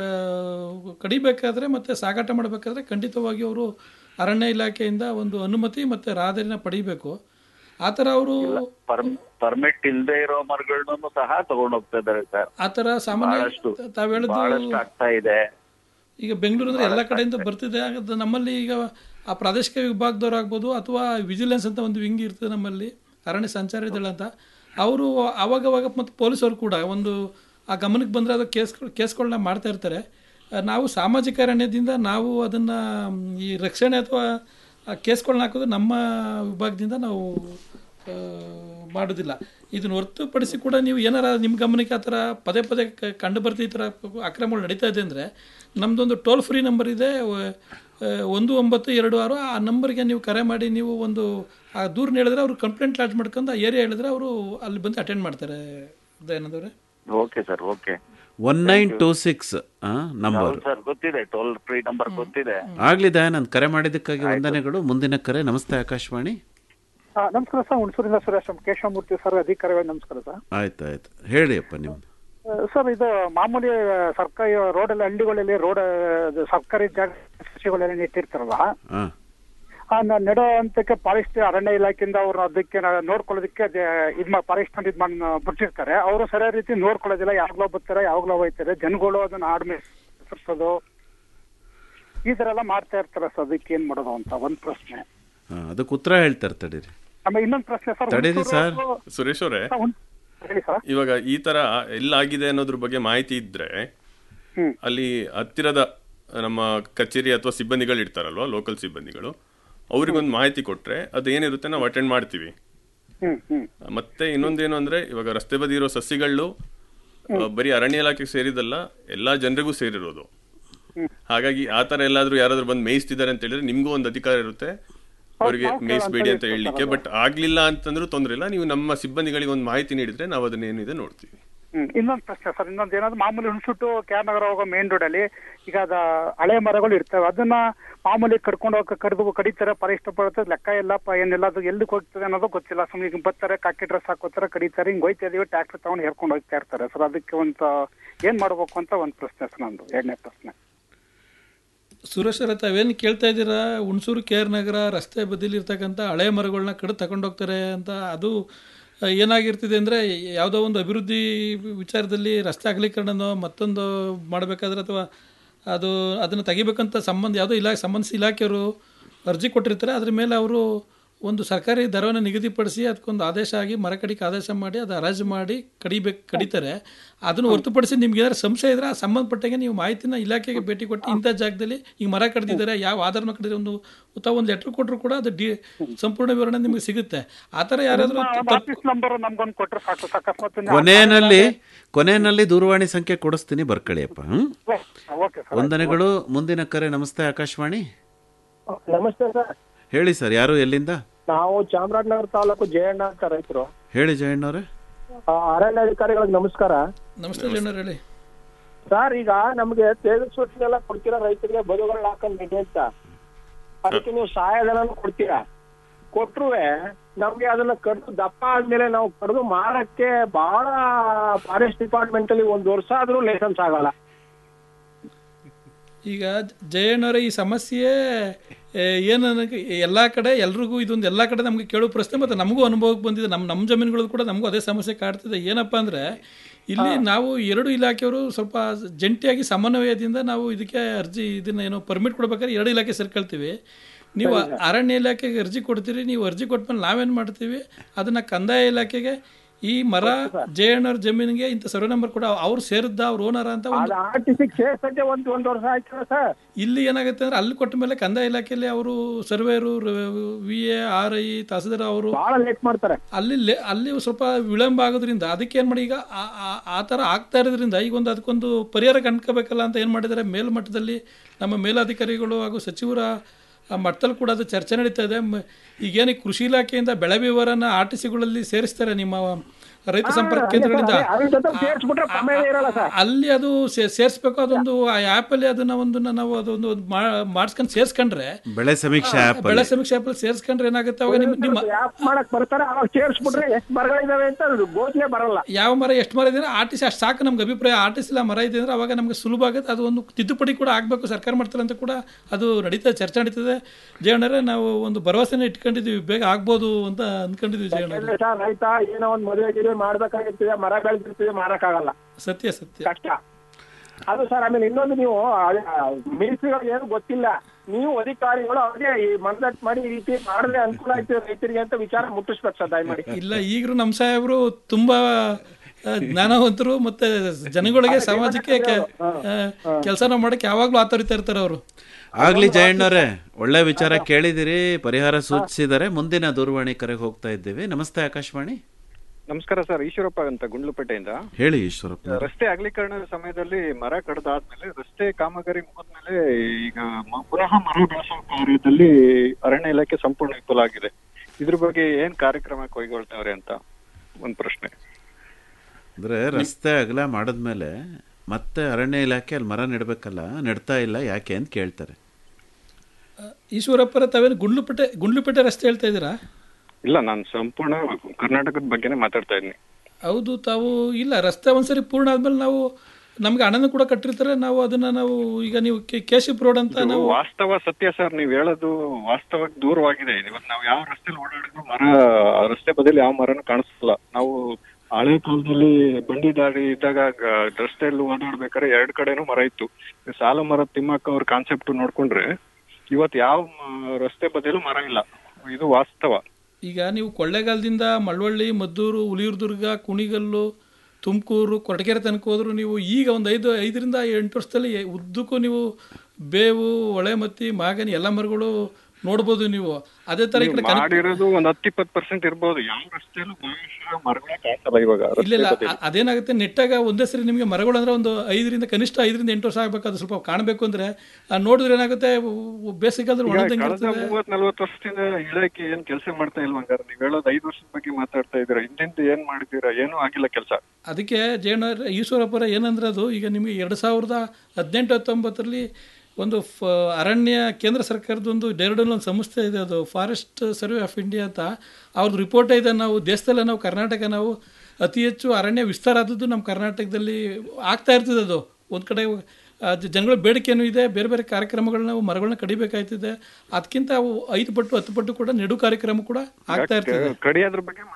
ಕಡಿಬೇಕಾದ್ರೆ ಮತ್ತು ಸಾಗಾಟ ಮಾಡಬೇಕಾದ್ರೆ ಖಂಡಿತವಾಗಿ ಅವರು ಅರಣ್ಯ ಇಲಾಖೆಯಿಂದ ಒಂದು ಅನುಮತಿ ಮತ್ತು ರಹದಾರಿನ ಪಡಿಬೇಕು ಆ ಥರ ಅವರು ಪರ್ಮಿಟ್ ಇಲ್ಲದೆ ಇರೋ ಮರಗಳನ್ನೂ ಸಹ ತಗೊಂಡು ಹೋಗ್ತಾ ಇದ್ದಾರೆ ಸರ್ ಆ ಥರ ಸಾಮಾನ್ಯ ಬಹಳಷ್ಟು ತಾವು ಹೇಳಿದ್ದು ಬಹಳಷ್ಟು ಆಗ್ತಾ ಇದೆ ಈಗ ಬೆಂಗಳೂರು ಅಂದ್ರೆ ಎಲ್ಲ ಕಡೆಯಿಂದ ಬರ್ತಿದೆ ಹಾಗಾದ್ರೆ ನಮ್ಮಲ್ಲಿ ಈಗ ಆ ಪ್ರಾದೇಶಿಕ ವಿಭಾಗದವ್ರು ಆಗ್ಬೋದು ಅಥವಾ ವಿಜಿಲೆನ್ಸ್ ಅಂತ ಒಂದು ವಿಂಗ್ ಇರ್ತದೆ ನಮ್ಮಲ್ಲಿ ಅರಣ್ಯ ಸಂಚಾರಿ ದಳ ಅಂತ ಅವರು ಅವಾಗವಾಗ ಮತ್ತು ಪೊಲೀಸರು ಕೂಡ ಒಂದು ಆ ಗಮನಕ್ಕೆ ಬಂದರೆ ಅದು ಕೇಸ್ ಕೇಸ್ಗಳನ್ನ ಮಾಡ್ತಾ ಇರ್ತಾರೆ ಆ, ನಾವು ಸಾಮಾಜಿಕ ಅರಣ್ಯದಿಂದ ನಾವು ಅದನ್ನು ಈ ರಕ್ಷಣೆ ಅಥವಾ ಆ ಕೇಸ್ಗಳನ್ನ ಹಾಕೋದು ನಮ್ಮ ವಿಭಾಗದಿಂದ ನಾವು ಆ, ಮಾಡೋದಿಲ್ಲ ಇದನ್ನು ಹೊರತುಪಡಿಸಿ ಕೂಡ ನೀವು ಏನಾರ ನಿಮ್ಮ ಗಮನಕ್ಕೆ ಆ ಥರ ಪದೇ ಪದೇ ಕ- ಕಂಡು ಬರ್ತಿ ಈ ಥರ ಅಕ್ರಮಗಳು ನಡೀತಾ ಇದೆ ಅಂದರೆ ನಮ್ಮದೊಂದು ಟೋಲ್ ಫ್ರೀ ನಂಬರ್ ಇದೆ ವ- ಆ, ಒಂದು ಒಂಬತ್ತು ಎರಡು ಆರು ಆ ನಂಬರ್ಗೆ ನೀವು ಕರೆ ಮಾಡಿ ನೀವು ಒಂದು ಆ ದೂರನ್ನ ಹೇಳಿದ್ರೆ ಅವರು ಕಂಪ್ಲೇಂಟ್ ಲಾಡ್ಜ್ ಮಾಡ್ಕೊಂಡು ಆ ಏರಿಯಾ ಹೇಳಿದ್ರೆ ಅವರು ಅಲ್ಲಿ ಬಂದು ಅಟೆಂಡ್ ಮಾಡ್ತಾರೆ ದಯಾನಂದವ್ರೆ okay sir okay one nine two six number sir ಗೊತ್ತಿದೆ ಟೋಲ್ ಫ್ರೀ ನಂಬರ್ ಗೊತ್ತಿದೆ ಆಗ್ಲಿ ದಯಾನಂದ್ ಕರೆ ಮಾಡಿದ್ದಕ್ಕಾಗಿ ವಂದನೆಗಳು ಮುಂದಿನ ಕರೆ ನಮಸ್ತೆ ಆಕಾಶವಾಣಿ ಆ, ನಮಸ್ಕಾರ ಸರ್ ಹುಣಸೂರಿಂದ ಸುರೇಶ್ ಕೇಶವಮೂರ್ತಿ ಸರ್ ಅಧಿಕಾರಿಗಳು ನಮಸ್ಕಾರ ಸರ್ ಆಯ್ತು ಆಯ್ತು ಹೇಳಿ ಅಪ್ಪ ನಿಮ್ದು ಆ, ಸರ್ ಇದು ಮಾಮೂಲಿ ಸರ್ಕಾರಿ ರೋಡಲ್ಲಿ ಹಳ್ಳಿಗಳಲ್ಲಿ ರೋಡ್ ಸರ್ಕಾರಿ ಜಾಗ ಸಸಿಗಳೆಲ್ಲ ನೆಟ್ಟಿರ್ತಾರಲ್ಲ ಹಾ ಆ ನ- ನೆಡೋ ಹಂತಕ್ಕೆ ಫಾರೆಸ್ಟ್ ಅರಣ್ಯ ಇಲಾಖೆಯಿಂದ ಅವ್ರು ಅದಕ್ಕೆ ನ- ನೋಡ್ಕೊಳ್ಳೋದಕ್ಕೆ ಅದೇ ಇದ್ ಮಾ ಫಾರೆಸ್ಟ್ ಇದ್ ಮಾಡಿ ಬಿಟ್ಟಿರ್ತಾರೆ ಅವರು ಸರಿಯಾದ ರೀತಿ ನೋಡ್ಕೊಳ್ಳೋದಿಲ್ಲ ಯಾವಾಗ್ಲೋ ಬರ್ತಾರೆ ಯಾವಾಗ್ಲೋ ಹೋಯ್ತಾರೆ ಜನಗಳು ಅದನ್ನ ಆಡ್ಮೆ ಹೆಸರ್ಸೋದು ಈ ತರ ಎಲ್ಲ ಮಾಡ್ತಾ ಇರ್ತಾರೆ ಸರ್ ಅದಕ್ಕೆ ಏನ್ ಮಾಡೋದು ಅಂತ ಒಂದ್ ಪ್ರಶ್ನೆ ಹಾ, ಅದಕ್ಕೆ ಉತ್ತರ ಹೇಳ್ತಾರೆ ತಡೀರಿ ಆಮೇಲೆ ಇನ್ನೊಂದ್ ಪ್ರಶ್ನೆ ಸರ್ ತಡೀರಿ ಸರ್ ಸುರೇಶ್ ಅವರೇ ಹೇಳಿ ಸರ್ ಇವಾಗ ಈ ತರ ಎಲ್ಲಾಗಿದೆ ಅನ್ನೋದ್ರ ಬಗ್ಗೆ ಮಾಹಿತಿ ಇದ್ರೆ ಅಲ್ಲಿ ಹತ್ತಿರದ ನಮ್ಮ ಕಚೇರಿ ಅಥವಾ ಸಿಬ್ಬಂದಿಗಳು ಇರ್ತಾರಲ್ವಾ ಲೋಕಲ್ ಸಿಬ್ಬಂದಿಗಳು ಅವ್ರಿಗೊಂದು ಮಾಹಿತಿ ಕೊಟ್ರೆ ಅದು ಏನಿರುತ್ತೆ ನಾವು ಅಟೆಂಡ್ ಮಾಡ್ತೀವಿ ಹ್ಮ್ ಹ್ಮ್ ಮತ್ತೆ ಇನ್ನೊಂದೇನು ಅಂದ್ರೆ ಇವಾಗ ರಸ್ತೆ ಬದಿ ಇರೋ ಸಸಿಗಳು ಆ, ಬರೀ ಅರಣ್ಯ ಇಲಾಖೆಗೆ ಸೇರಿದಲ್ಲ ಎಲ್ಲಾ ಜನರಿಗೂ ಸೇರಿರೋದು ಹಾಗಾಗಿ ಆ ತರ ಎಲ್ಲಾದ್ರೂ ಯಾರಾದ್ರೂ ಬಂದು ಮೇಯಿಸ್ತಿದ್ದಾರೆ ಅಂತ ಹೇಳಿದ್ರೆ ನಿಮ್ಗೂ ಒಂದು ಅಧಿಕಾರ ಇರುತ್ತೆ ಅವರಿಗೆ ಹೌದು, ಮೇಯಿಸಬೇಡಿ ಅಂತ ಅಂತ ಹೇಳಲಿಕ್ಕೆ ಬಟ್ ಆಗ್ಲಿಲ್ಲ ಅಂತಂದ್ರೂ ತೊಂದ್ರೆ ಇಲ್ಲ ನೀವು ನಮ್ಮ ಸಿಬ್ಬಂದಿಗಳಿಗೆ ಒಂದು ಮಾಹಿತಿ ನೀಡಿದ್ರೆ ನಾವು ಅದನ್ನ ಏನಿದೆ ನೋಡ್ತೀವಿ ಹ್ಮ್ ಇನ್ನೊಂದು ಪ್ರಶ್ನೆ ಸರ್ ಇನ್ನೊಂದು ಏನಾದ್ರು ಮಾಮೂಲಿ ಹುಣಸುಟ್ಟು ಕೆ ಆರ್ ನಗರ ಹೋಗೋ ಮೇನ್ ರೋಡ್ ಅಲ್ಲಿ ಈಗ ಅದ ಹಳೆ ಮರಗಳು ಇರ್ತವೆ ಅದನ್ನ ಮಾಮೂಲಿ ಕಡ್ಕೊಂಡು ಹೋಗ ಕಡ್ದು ಕಡಿತಾರೆ ಫಾರೆಸ್ಟ್ ಬರುತ್ತೆ ಲೆಕ್ಕ ಇಲ್ಲ ಪ ಏನಿಲ್ಲ ಅದು ಎಲ್ಲಿಗೆ ಹೋಗ್ತದೆ ಅನ್ನೋದು ಗೊತ್ತಿಲ್ಲ ಸುಮ್ಮನೆ ಈಗ ಬರ್ತಾರೆ ಕಾಕಿ ಡ್ರೆಸ್ ಹಾಕೋತಾರೆ ಕಡಿತಾರೆ ಹಿಂಗ್ ಹೋಯ್ತಾ ಇದೀವಿ ಟ್ರ್ಯಾಕ್ಟರ್ ತಗೊಂಡು ಹೇರ್ಕೊಂಡು ಹೋಗ್ತಾ ಇರ್ತಾರೆ ಸರ್ ಅದಕ್ಕೆ ಒಂದು ಏನ್ ಮಾಡ್ಬೇಕು ಅಂತ ಒಂದು ಪ್ರಶ್ನೆ ಸರ್ ನಂದು ಎರಡನೇ ಪ್ರಶ್ನೆ ಸುರೇಶ್ ಅವರ ತಾವೇನು ಕೇಳ್ತಾ ಇದ್ದೀರಾ ಹುಣಸೂರು ಕೆ ಆರ್ ನಗರ ರಸ್ತೆ ಬದಿಲಿ ಇರ್ತಕ್ಕಂಥ ಹಳೆ ಮರಗಳನ್ನ ಕಡಿದು ತಗೊಂಡೋಗ್ತಾರೆ ಅಂತ ಅದು ಆ, ಏನಾಗಿರ್ತಿದೆ ಅಂದರೆ ಯಾವುದೋ ಒಂದು ಅಭಿವೃದ್ಧಿ ವಿಚಾರದಲ್ಲಿ ರಸ್ತೆ ಅಗಲೀಕರಣನೋ ಮತ್ತೊಂದು ಮಾಡಬೇಕಾದ್ರೆ ಅಥವಾ ಅದು ಅದನ್ನು ತೆಗಿಬೇಕಂತ ಸಂಬಂಧ ಯಾವುದೋ ಇಲಾಖೆ ಸಂಬಂಧಿಸಿದ ಇಲಾಖೆಯವರು ಅರ್ಜಿ ಕೊಟ್ಟಿರ್ತಾರೆ ಅದ್ರ ಮೇಲೆ ಅವರು ಒಂದು ಸರ್ಕಾರಿ ದರವನ್ನು ನಿಗದಿಪಡಿಸಿ ಅದಕ್ಕೊಂದು ಆದೇಶ ಆಗಿ ಮರ ಕಡಿಕೆ ಆದೇಶ ಮಾಡಿ ಅದು ಹರಾಜು ಮಾಡಿ ಕಡಿಬೇಕು ಕಡಿತಾರೆ ಅದನ್ನು ಹೊರತುಪಡಿಸಿ ನಿಮ್ಗೆ ಏನಾದ್ರು ಸಂಶಯ ಇದ್ರೆ ಆ ಸಂಬಂಧಪಟ್ಟಂಗೆ ನೀವು ಮಾಹಿತಿನ ಇಲಾಖೆಗೆ ಭೇಟಿ ಕೊಟ್ಟು ಇಂಥ ಜಾಗದಲ್ಲಿ ಈಗ ಮರ ಕಡಿದಿದ್ದಾರೆ ಯಾವ ಆಧಾರನ ಕಡಿದ್ರೆ ಒಂದು ಅಥವಾ ಒಂದು ಲೆಟ್ರ್ ಕೊಟ್ಟರು ಕೂಡ ಅದು ಡಿ ಸಂಪೂರ್ಣ ವಿವರಣೆ ನಿಮಗೆ ಸಿಗುತ್ತೆ ಆ ಥರ ಯಾರಾದರೂ ಆಫೀಸ್ ನಂಬರ್ ನಮ್ಗೊಂದು ಕೊಟ್ರೆ ಸಾಕು ಅಕಸ್ಮಾತ್ ಕೊನೆಯಲ್ಲಿ ಕೊನೆಯಲ್ಲಿ ದೂರವಾಣಿ ಸಂಖ್ಯೆ ಕೊಡಿಸ್ತೀನಿ ಬರ್ಕಳಿಯಪ್ಪ ಹ್ಮ್ ಓಕೆ ಸರ್ ವಂದನೆಗಳು ಮುಂದಿನ ಕರೆ ನಮಸ್ತೆ ಆಕಾಶವಾಣಿ ನಮಸ್ತೆ ಸರ್ ಹೇಳಿ ಸರ್ ಯಾರು ಎಲ್ಲಿಂದ ನಾವು ಚಾಮರಾಜನಗರ ತಾಲೂಕು ಜಯಣ್ಣ ಅಂತ ರೈತರು ಹೇಳಿ ಜಯಣ್ಣವ್ರೆ ಆ, ಅರಣ್ಯಾಧಿಕಾರಿಗಳಿಗೆ ನಮಸ್ಕಾರ ನಮಸ್ತೆ ಜಯಣ್ಣವ್ರು ಹೇಳಿ ಸರ್ ಈಗ ನಮ್ಗೆ ತೇಜಸ್ವತಿನೆಲ್ಲ ಕೊಡ್ತೀರಾ ರೈತರಿಗೆ ಬದುಗಳನ್ನ ಹಾಕೊಂಡ್ ನಡಿ ಅಂತ ಅದಕ್ಕೆ ನೀವು ಸಹಾಯಧನ ಕೊಡ್ತೀರಾ ಕೊಟ್ರುವೆ ನಮ್ಗೆ ಅದನ್ನ ಕಡ್ದು ದಪ್ಪ ಆದ್ಮೇಲೆ ನಾವು ಕಡ್ದು ಮಾರಕ್ಕೆ ಬಹಳ ಫಾರೆಸ್ಟ್ ಡಿಪಾರ್ಟ್ಮೆಂಟ್ ಅಲ್ಲಿ ಒಂದ್ ವರ್ಷ ಆದ್ರೂ ಲೈಸೆನ್ಸ್ ಆಗಲ್ಲ ಈಗ ಜಯಣ್ಣವರ ಈ ಸಮಸ್ಯೆ ಏನು ಎಲ್ಲ ಕಡೆ ಎಲ್ರಿಗೂ ಇದೊಂದು ಎಲ್ಲ ಕಡೆ ನಮಗೆ ಕೇಳೋ ಪ್ರಶ್ನೆ ಮತ್ತು ನಮಗೂ ಅನುಭವಕ್ಕೆ ಬಂದಿದೆ ನಮ್ಮ ನಮ್ಮ ಜಮೀನುಗಳು ಕೂಡ ನಮಗೂ ಅದೇ ಸಮಸ್ಯೆ ಕಾಡ್ತಿದೆ ಏನಪ್ಪ ಅಂದರೆ ಇಲ್ಲಿ ನಾವು ಎರಡು ಇಲಾಖೆಯವರು ಸ್ವಲ್ಪ ಜಂಟಿಯಾಗಿ ಸಮನ್ವಯದಿಂದ ನಾವು ಇದಕ್ಕೆ ಅರ್ಜಿ ಇದನ್ನ ಏನೋ ಪರ್ಮಿಟ್ ಕೊಡ್ಬೇಕಾದ್ರೆ ಎರಡು ಇಲಾಖೆ ಸೇರ್ಕೊಳ್ತೀವಿ ನೀವು ಅರಣ್ಯ ಇಲಾಖೆಗೆ ಅರ್ಜಿ ಕೊಡ್ತೀರಿ ನೀವು ಅರ್ಜಿ ಕೊಟ್ಮೇಲೆ ನಾವೇನು ಮಾಡ್ತೀವಿ ಅದನ್ನ ಕಂದಾಯ ಇಲಾಖೆಗೆ ಈ ಮರ ಜಯಣ್ಣವ್ರ ಜಮೀನಿಗೆ ಇಂಥ ಸರ್ವೆ ನಂಬರ್ ಕೂಡ ಅವ್ರು ಸೇರಿದ್ದ ಅವ್ರ ಓನರ್ ಅಂತ ಒಂದು ಅದು ಆರ್ ಟಿ ಸಿ ಕೇಸಕ್ಕೆ ಒಂದ್ ಒಂದ್ ವರ್ಷ ಆಯ್ತಲ್ಲ ಸರ್ ಇಲ್ಲಿ ಏನಾಗುತ್ತೆ ಅಂದ್ರೆ ಅಲ್ಲಿ ಕೊಟ್ಟ ಮೇಲೆ ಕಂದಾಯ ಇಲಾಖೆಯಲ್ಲಿ ಅವರು surveyor V A R I tahsildar ಅವರು ಬಹಳ ಲೇಟ್ ಮಾಡ್ತಾರೆ ಅಲ್ಲಿ ಲೇ- ಅಲ್ಲಿ ಸ್ವಲ್ಪ ವಿಳಂಬ ಆಗೋದ್ರಿಂದ ಅದಕ್ಕೆ ಏನು ಮಾಡಿ ಈಗ ಆ- ಆ- ಆ ಥರ ಆಗ್ತಾ ಇರೋದ್ರಿಂದ ಈಗ ಒಂದು ಅದಕ್ಕೊಂದು ಪರಿಹಾರ ಕಂಡ್ಕೋಬೇಕಲ್ಲ ಅಂತ ಏನು ಮಾಡಿದ್ದಾರೆ ಮೇಲ್ಮಟ್ಟದಲ್ಲಿ ನಮ್ಮ ಮೇಲಾಧಿಕಾರಿಗಳು ಹಾಗೂ ಸಚಿವರ ಆ ಮಟ್ಟದಲ್ಲಿ ಕೂಡ ಅದು ಚರ್ಚೆ ನಡೀತಾ ಇದೆ ಮ- ಈಗೇನು ಈ ಕೃಷಿ ಇಲಾಖೆಯಿಂದ ಬೆಳೆ ವಿವರನ ಆರ್ ಟಿ ಸಿಗಳಲ್ಲಿ ಸೇರಿಸ್ತಾರೆ ನಿಮ್ಮ ರೈತ ಸಂಪರ್ಕ ಕೇಂದ್ರಗಳಿಂದ ಅದ್ರ ಜೊತೆ ಸೇರ್ಸ್ಬಿಟ್ರೆ ಪ್ರಮೇಯ ಇರಲ್ಲ ಸರ್ ಅಲ್ಲಿ ಅದು ಸೇ- ಸೇರ್ಸ್ಬೇಕು ಅದೊಂದು ಆ ಆ್ಯಪಲ್ಲಿ ಅದನ್ನ ಒಂದು ನಾವು ಅದೊಂದು ಒಂದು ಮಾ- ಮಾಡಿಸ್ಕೊಂಡು ಸೇರ್ಸ್ಕೊಂಡ್ರೆ ಬೆಳೆ ಸಮೀಕ್ಷೆ ಆ್ಯಪ್ ಬೆಳೆ ಸಮೀಕ್ಷೆ ಆ್ಯಪಲ್ಲಿ ಸೇರ್ಸ್ಕೊಂಡ್ರೆ ಏನಾಗುತ್ತೆ ಅವಾಗ ನಿಮ್ಮ ನಿಮ್ಮ ಆಪ್ ಮಾಡಕ್ ಬರ್ತಾರೆ ಅವಾಗ ಸೇರ್ಸ್ಬಿಟ್ರೆ ಎಷ್ಟು ಮರಗಳಿದಾವೆ ಅಂತ ಗೋಚನೆ ಬರಲ್ಲ ಯಾವ ಮರ ಎಷ್ಟು ಮರ ಇದೆ ಆರ್ ಟಿ ಸಿ ಅಷ್ಟು ಸಾಕು ನಮ್ಗೆ ಅಭಿಪ್ರಾಯ ಆರ್ ಟಿ ಸಿ ಮರ ಇದೆ ಅಂದ್ರೆ ಅವಾಗ ನಮಗೆ ಸುಲಭ ಆಗುತ್ತೆ ಅದು ಒಂದು ತಿದ್ದುಪಡಿ ಕೂಡ ಆಗಬೇಕು ಸರ್ಕಾರ ಮಾಡ್ತಾರೆ ಅಂತ ಕೂಡ ಅದು ನಡೀತದೆ ಚರ್ಚೆ ನಡೀತದೆ ಜಯಣ್ಣರೇ ನಾವು ಒಂದು ಭರವಸೆನ ಇಟ್ಕೊಂಡಿದ್ದೀವಿ ಬೇಗ ಆಗ್ಬೋದು ಅಂತ ಅಂದ್ಕೊಂಡಿದ್ದೀವಿ ಜಯಣ್ಣ ಯಾಕಂದ್ರೆ ಸರ್ ರೈತ ಏನೋ ಒಂದ್ ಮದುವೆ ಗಿದುವೆ ಮಾಡ್ಬೇಕಾಗಿರ್ತದೆ ಮರ ಬೆಳೆದಿರ್ತದೆ ಮಾರಕ್ಕಾಗಲ್ಲ ಸತ್ಯ ಸತ್ಯ ಕಷ್ಟ ಅದು ಸರ್ ಆಮೇಲೆ ಇನ್ನೊಂದು ನೀವು ಮಿನಿಸ್ಟ್ರಿಗಳಿಗೆ ಏನು ಗೊತ್ತಿಲ್ಲ ನೀವು ಅಧಿಕಾರಿಗಳು ಅವ್ರಿಗೆ ಈ ಮನದಟ್ಟು ಮಾಡಿ ಈ ರೀತಿ ಮಾಡಿದ್ರೆ ಅನುಕೂಲ ಆಯ್ತು ರೈತರಿಗೆ ಅಂತ ವಿಚಾರ ಮುಟ್ಟಿಸ್ಬೇಕು ಸರ್ ದಯಮಾಡಿ ಇಲ್ಲ ಈಗಲೂ ನಮ್ಮ ಸಾಹೇಬರು ತುಂಬಾ ಆ, ಜ್ಞಾನವಂತರು ಮತ್ತೆ ಜನಗಳಿಗೆ ಸಮಾಜಕ್ಕೆ ಕೆಲಸನ ಮಾಡಕ್ಕೆ ಯಾವಾಗ್ಲೂ ಆತರಿತಾ ಇರ್ತಾರೆ ಅವರು ಆಗ್ಲಿ ಜಯಣ್ಣವ್ರೆ ಒಳ್ಳೆ ವಿಚಾರ ಕೇಳಿದಿರಿ ಪರಿಹಾರ ಸೂಚಿಸಿದರೆ ಮುಂದಿನ ದೂರವಾಣಿ ಕರೆಗೆ ಹೋಗ್ತಾ ಇದ್ದೀವಿ ನಮಸ್ತೆ ಆಕಾಶವಾಣಿ ನಮಸ್ಕಾರ ಸರ್ ಈಶ್ವರಪ್ಪ ಅಂತ ಗುಂಡ್ಲುಪೇಟೆಯಿಂದ ಹೇಳಿ ಈಶ್ವರಪ್ಪ ರಸ್ತೆ ಅಗಲೀಕರಣದ ಸಮಯದಲ್ಲಿ ಮರ ಕಡ್ದಾದ್ಮೇಲೆ ರಸ್ತೆ ಕಾಮಗಾರಿ ಮುಗಿದ್ಮೇಲೆ ಈಗ ಮ- ಪುನಃ ಮರ ಬೆಳೆಸೋ ಕಾರ್ಯದಲ್ಲಿ ಅರಣ್ಯ ಇಲಾಖೆ ಸಂಪೂರ್ಣ ವಿಫಲ ಆಗಿದೆ ಇದ್ರ ಬಗ್ಗೆ ಏನ್ ಕಾರ್ಯಕ್ರಮ ಕೈಗೊಳ್ತಾವ್ರೆ ಅಂತ ಒಂದ್ ಪ್ರಶ್ನೆ ಅಂದ್ರೆ ರಸ್ತೆ ಅಗಲ ಮಾಡಿದ್ಮೇಲೆ ಮತ್ತೆ ಅರಣ್ಯ ಇಲಾಖೆ ಅಲ್ಲಿ ಮರ ನೆಡ್ಬೇಕಲ್ಲ ನೆಡ್ತಾ ಇಲ್ಲ ಯಾಕೆ ಅಂತ ಕೇಳ್ತಾರೆ ಈಶ್ವರಪ್ಪರ ತಾವೇನು ಗುಂಡ್ಲುಪೇಟೆ ಗುಂಡ್ಲುಪೇಟೆ ರಸ್ತೆ ಹೇಳ್ತಾ ಇದ್ದೀರಾ ಇಲ್ಲ ನಾನು ಸಂಪೂರ್ಣ ಕರ್ನಾಟಕದ ಬಗ್ಗೆನೇ ಮಾತಾಡ್ತಾ ಇದ್ದೀನಿ ಹೌದು ತಾವು ಇಲ್ಲ ರಸ್ತೆ ಒಂದ್ಸರಿ ಪೂರ್ಣ ಆದ್ಮೇಲೆ ನಾವು ನಮ್ಗೆ ಹಣನೂ ಕೂಡ ಕಟ್ಟಿರ್ತಾರೆ ನಾವು ಅದನ್ನ ನಾವು ಈಗ ನೀವು ಕೆ- ಕೇಶಿಪ್ ರೋಡ್ ಅಂತ ಇದು ನಾವು ವಾಸ್ತವ ಸತ್ಯ ಸರ್ ನೀವ್ ಹೇಳೋದು ವಾಸ್ತವಕ್ಕೆ ದೂರವಾಗಿದೆ ಇವತ್ತು ನಾವು ಯಾವ ರಸ್ತೆಲಿ ಓಡಾಡಿದ್ರು ಮರ ಆ ರಸ್ತೆ ಬದಿಲಿ ಯಾವ ಮರನೂ ಕಾಣಿಸಲ್ಲ ನಾವು ಹಳೆ ಕಾಲದಲ್ಲಿ ಬಂಡಿ ದಾರಿ ಇದ್ದಾಗ ಗ- ರಸ್ತೆಯಲ್ಲಿ ಓಡಾಡ್ಬೇಕಾದ್ರೆ ಎರಡ್ ಕಡೆನೂ ಮರ ಇತ್ತು ಈ ಸಾಲು ಮರ ತಿಮ್ಮಕ್ಕ ಅವ್ರ ಕಾನ್ಸೆಪ್ಟ್ ನೋಡ್ಕೊಂಡ್ರೆ ಇವತ್ತು ಯಾವ ಮ- ರಸ್ತೆ ಬದಿಲೂ ಮರ ಇಲ್ಲ ಇದು ವಾಸ್ತವ ಈಗ ನೀವು ಕೊಳ್ಳೇಗಾಲದಿಂದ ಮಳವಳ್ಳಿ ಮದ್ದೂರು ಹುಲಿಯೂರ್ದುರ್ಗ ಕುಣಿಗಲ್ಲು ತುಮಕೂರು ಕೊರಟಗೆರೆ ತನಕ ಹೋದ್ರು ನೀವು ಈಗ ಒಂದು ಐದು ಐದರಿಂದ ಎಂಟು ವರ್ಷದಲ್ಲಿ ಉದ್ದಕ್ಕೂ ನೀವು ಬೇವು ಹೊಳೆಮತ್ತಿ ಮಾಗನಿ ಎಲ್ಲ ಮರಗಳು ನೋಡ್ಬೋದು ನೀವು ಅದೇ ತರ ಈ ಕಡೆ ನೀವು ಕನಕ- ಮಾಡಿರೋದು ಒಂದ್ ಹತ್ತು ಇಪ್ಪತ್ತು ಪರ್ಸೆಂಟ್ ಇರ್ಬೋದು ಯಾವ ರಸ್ತೆಯಲ್ಲೂ ಬಹುಶಃ ಮರಗಳೇ ಕಾಣ್ಸಲ್ಲ ಇವಾಗ ರಸ್ತೆ ಇಲ್ಲ ಇಲ್ಲ ಬದಿಯಲ್ಲಿ. ಅ- ಅದೇನಾಗುತ್ತೆ ನೆಟ್ಟಾಗ ಒಂದೇ ಸರಿ ನಿಮಗೆ ಮರಗಳು ಅಂದ್ರೆ ಒಂದು ಐದರಿಂದ ಕನಿಷ್ಠ ಐದರಿಂದ ಎಂಟು ವರ್ಷ ಆಗ್ಬೇಕು ಅದು ಸ್ವಲ್ಪ ಕಾಣಬೇಕು ಅಂದ್ರೆ ಆ ನೋಡಿದ್ರೆ ಏನಾಗುತ್ತೆ ಬೇಸಿಗೆಲ್ದ್ರೆ ಈಗ ಒಣದಂಗೆ ಕಳೆದ ಇರ್ತದೆ ಮೂವತ್ ನಲ್ವತ್ತು ವರ್ಷದಿಂದ ಇಲಾಖೆ ಏನ್ ಕೆಲಸ ಮಾಡ್ತಾ ಇಲ್ವಾ ಹಂಗಾರೆ ನೀವ್ ಹೇಳೋದು ಐದು ವರ್ಷದ ಬಗ್ಗೆ ಮಾತಾಡ್ತಾ ಇದೀರಾ ಹಿಂದಿಂದ ಏನ್ ಮಾಡಿದೀರಾ ಏನೂ ಆಗಿಲ್ಲ ಕೆಲಸ ಅದಕ್ಕೆ ಜಯಣ್ಣ ಈಶ್ವರಪ್ಪರ ಏನಂದ್ರೆ ಅದು ಈಗ ನಿಮಗೆ ಎರಡು ಸಾವಿರದ ಹದಿನೆಂಟು ಹತ್ತೊಂಬತ್ತರಲ್ಲಿ ಒಂದು ಫ ಅರಣ್ಯ ಕೇಂದ್ರ ಸರ್ಕಾರದ ಒಂದು ಡೆರಡನ್ ಒಂದು ಸಂಸ್ಥೆ ಇದೆ ಅದು ಫಾರೆಸ್ಟ್ ಸರ್ವೆ ಆಫ್ ಇಂಡಿಯಾ ಅಂತ ಅವ್ರದ್ದು ರಿಪೋರ್ಟ್ ಇದೆ ನಾವು ದೇಶದಲ್ಲೇ ನಾವು ಕರ್ನಾಟಕ ನಾವು ಅತಿ ಹೆಚ್ಚು ಅರಣ್ಯ ವಿಸ್ತಾರ ಆದದ್ದು ನಮ್ಮ ಕರ್ನಾಟಕದಲ್ಲಿ ಆಗ್ತಾ ಇರ್ತದೆ ಅದು ಒಂದು ಕಡೆ ಆ, ಜ- ಜನಗಳ ಬೇಡಿಕೆನೂ ಇದೆ ಬೇರೆ ಬೇರೆ ಕಾರ್ಯಕ್ರಮಗಳನ್ನ ನಾವು ಮರಗಳನ್ನ ಕಡಿಬೇಕಾಯ್ತದೆ ಅದಕ್ಕಿಂತ ಅವು ಐದು ಪಟ್ಟು ಹತ್ತು ಪಟ್ಟು ಕೂಡ ನೆಡು ಕಾರ್ಯಕ್ರಮ ಕೂಡ ಆಗ್ತಾ ಇರ್ತದೆ ಕಡಿಯೋದ್ರ ಬಗ್ಗೆ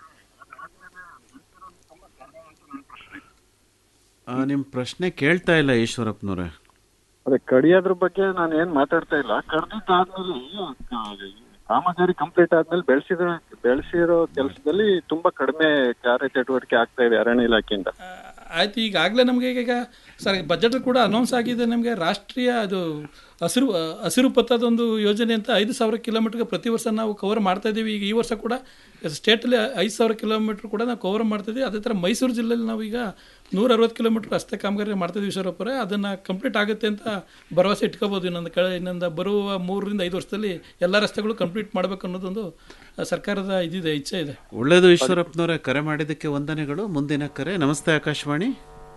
ನಿಮ್ಮ ಪ್ರಶ್ನೆ ಕೇಳ್ತಾ ಇಲ್ಲ ಈಶ್ವರಪ್ಪನವ್ರೆ ಅದೇ ಕಡಿಯೋದ್ರ ಬಗ್ಗೆ ನಾನು ಏನ್ ಮಾತಾಡ್ತಾ ಇಲ್ಲ ಕಡ್ದಿದ್ದಾದ್ಮೇಲೆ ಆ, ಕಾಮಗಾರಿ ಕಂಪ್ಲೀಟ್ ಆದ್ಮೇಲೆ ಬೆಳೆಸಿದ ಬೆಳೆಸಿರೋ ಕೆಲಸದಲ್ಲಿ ತುಂಬಾ ಕಡಿಮೆ ಕಾರ್ಯ ಚಟುವಟಿಕೆ ಆಗ್ತಾ ಇದೆ ಅರಣ್ಯ ಇಲಾಖೆಯಿಂದ ಆಯ್ತು ಈಗಾಗಲೇ ನಮಗೆ ಈಗ ಸರ್ ಬಜೆಟ್ ಕೂಡ ಅನೌನ್ಸ್ ಆಗಿದೆ ನಮಗೆ ರಾಷ್ಟ್ರೀಯ ಅದು ಹಸಿರು ಹಸಿರು ಪಥದೊಂದು ಯೋಜನೆ ಅಂತ ಐದು ಸಾವಿರ ಕಿಲೋಮೀಟರ್ಗೆ ಪ್ರತಿ ವರ್ಷ ನಾವು ಕವರ್ ಮಾಡ್ತಾ ಇದ್ದೀವಿ ಈಗ ಈ ವರ್ಷ ಕೂಡ ಸ್ಟೇಟಲ್ಲಿ ಐದು ಸಾವಿರ ಕಿಲೋಮೀಟರ್ ಕೂಡ ನಾವು ಕವರ್ ಮಾಡ್ತಾ ಇದ್ದೀವಿ ಅದೇ ಥರ ಮೈಸೂರು ಜಿಲ್ಲೆಯಲ್ಲಿ ನಾವು ಈಗ ನೂರ ಅರವತ್ತು ಕಿಲೋಮೀಟರ್ ರಸ್ತೆ ಕಾಮಗಾರಿ ಮಾಡ್ತಾ ಇದ್ದೀವಿ ಈಶ್ವರಪ್ಪರೇ ಅದನ್ನು ಕಂಪ್ಲೀಟ್ ಆಗುತ್ತೆ ಅಂತ ಭರವಸೆ ಇಟ್ಕೋಬೋದು ಇನ್ನೊಂದು ಕೆಳ ಇನ್ನೊಂದು ಬರುವ ಮೂರರಿಂದ ಐದು ವರ್ಷದಲ್ಲಿ ಎಲ್ಲ ರಸ್ತೆಗಳು ಕಂಪ್ಲೀಟ್ ಮಾಡಬೇಕು ಅನ್ನೋದೊಂದು ಆ, ಸರ್ಕಾರದ ಇದಿದೆ ಇಚ್ಛೆ ಇದೆ ಒಳ್ಳೇದು ಈಶ್ವರಪ್ಪನವರೇ ಕರೆ ಮಾಡಿದ್ದಕ್ಕೆ ವಂದನೆಗಳು ಮುಂದಿನ ಕರೆ ನಮಸ್ತೆ ಆಕಾಶವಾಣಿ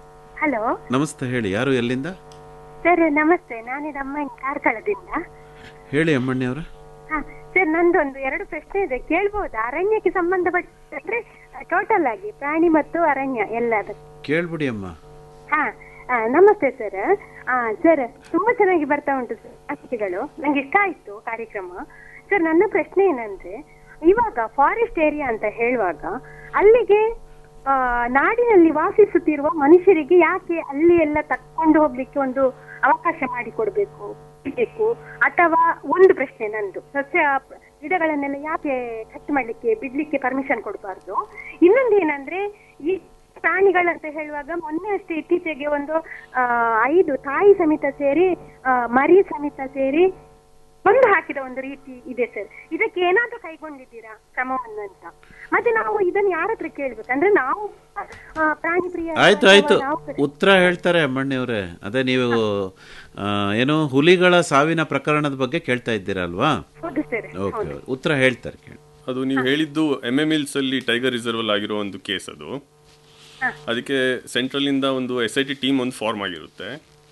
ಹಲೋ ನಮಸ್ತೆ ಹೇಳಿ ಯಾರು ಎಲ್ಲಿಂದ ಸರ್ ನಮಸ್ತೆ ನಾನಿದ ಅಮ್ಮ ಕಾರ್ಕಳದಿಂದ ಹೇಳಿ ಅಮ್ಮಣ್ಣಿಯವರ ಹಾ ಸರ್ ನಂದೊಂದು ಎರಡು ಪ್ರಶ್ನೆ ಇದೆ ಕೇಳ್ಬೋದಾ ಅರಣ್ಯಕ್ಕೆ ಸಂಬಂಧಪಟ್ಟಂದ್ರೆ ಟೋಟಲ್ ಆಗಿ ಪ್ರಾಣಿ ಮತ್ತು ಅರಣ್ಯ ಎಲ್ಲದ ಕೇಳ್ಬಿಡಿ ಅಮ್ಮ ಹಾ ಆ, ನಮಸ್ತೆ ಸರ್ ಆ ಸರ್ ತುಂಬಾ ಚೆನ್ನಾಗಿ ಬರ್ತಾ ಉಂಟು ಸರ್ ಮಾಹಿತಿಗಳು ನಂಗೆ ಇಷ್ಟ ಆಯ್ತು ಕಾರ್ಯಕ್ರಮ ಸರ್ ನನ್ನ ಪ್ರಶ್ನೆ ಏನಂದ್ರೆ ಇವಾಗ ಫಾರೆಸ್ಟ್ ಏರಿಯಾ ಅಂತ ಹೇಳುವಾಗ ಅಲ್ಲಿಗೆ ಆ, ನಾಡಿನಲ್ಲಿ ವಾಸಿಸುತ್ತಿರುವ ಮನುಷ್ಯರಿಗೆ ಯಾಕೆ ಅಲ್ಲಿ ಎಲ್ಲ ತಕ್ಕೊಂಡು ಹೋಗ್ಲಿಕ್ಕೆ ಒಂದು ಅವಕಾಶ ಮಾಡಿಕೊಡ್ಬೇಕು ಬೇಕು ಅಥವಾ ಒಂದು ಪ್ರಶ್ನೆ ನಂದು ಸಸ್ಯ ಗಿಡಗಳನ್ನೆಲ್ಲ ಯಾಕೆ ಕಟ್ ಮಾಡ್ಲಿಕ್ಕೆ ಬಿಡ್ಲಿಕ್ಕೆ ಪರ್ಮಿಷನ್ ಕೊಡಬಾರ್ದು ಇನ್ನೊಂದು ಏನಂದ್ರೆ ಈ ಪ್ರಾಣಿಗಳಂತ ಹೇಳುವಾಗ ಮೊನ್ನೆ ಅಷ್ಟೇ ಇತ್ತೀಚೆಗೆ ಒಂದು ಆ, ಐದು ತಾಯಿ ಸಮೇತ ಸೇರಿ ಆ, ಮರಿ ಸಮೇತ ಸೇರಿ ಬಂದು ಹಾಕಿದ ಒಂದು ರೀತಿ ಇದೆ ಸರ್ ಇದಕ್ಕೆ ಏನಾದ್ರೂ ಕೈಗೊಂಡಿದ್ದೀರಾ ಕ್ರಮವನ್ನು ಅಂತ ಮತ್ತೆ ನಾವು ಇದನ್ನು ಯಾರ ಹತ್ರ ಕೇಳ್ಬೇಕು ಅಂದ್ರೆ ನಾವು ಆ, ಪ್ರಾಣಿ ಪ್ರಿಯ ಆಯ್ತು ಅಥವಾ ಆಯ್ತು ನಾವು ಉತ್ತರ ಹೇಳ್ತಾರೆ ಅಮ್ಮಣ್ಣಿಯವರೇ ಅದೇ ನೀವು ಆ, ಏನು ಹುಲಿಗಳ ಸಾವಿನ ಪ್ರಕರಣದ ಬಗ್ಗೆ ಕೇಳ್ತಾ ಇದ್ದೀರಲ್ವಾ ಹೌದು ಸರ್ ಓಕೆ ಉತ್ತರ ಹೇಳ್ತಾರೆ ಕೇಳಿ ಅದು ನೀವು ಹೇಳಿದ್ದು ಎಮ್ ಎ ಮಿಲ್ಸ್ ಅಲ್ಲಿ ಟೈಗರ್ ರಿಸರ್ವ್ ಅಲ್ಲಿ ಆಗಿರೋ ಒಂದು ಕೇಸ್ ಅದು ಅದಕ್ಕೆ ಸೆಂಟ್ರಲ್ ಇಂದ ಒಂದು ಎಸ್ ಐ ಟಿ ಟೀಮ್ ಒಂದು ಫಾರ್ಮ್ ಆಗಿರುತ್ತೆ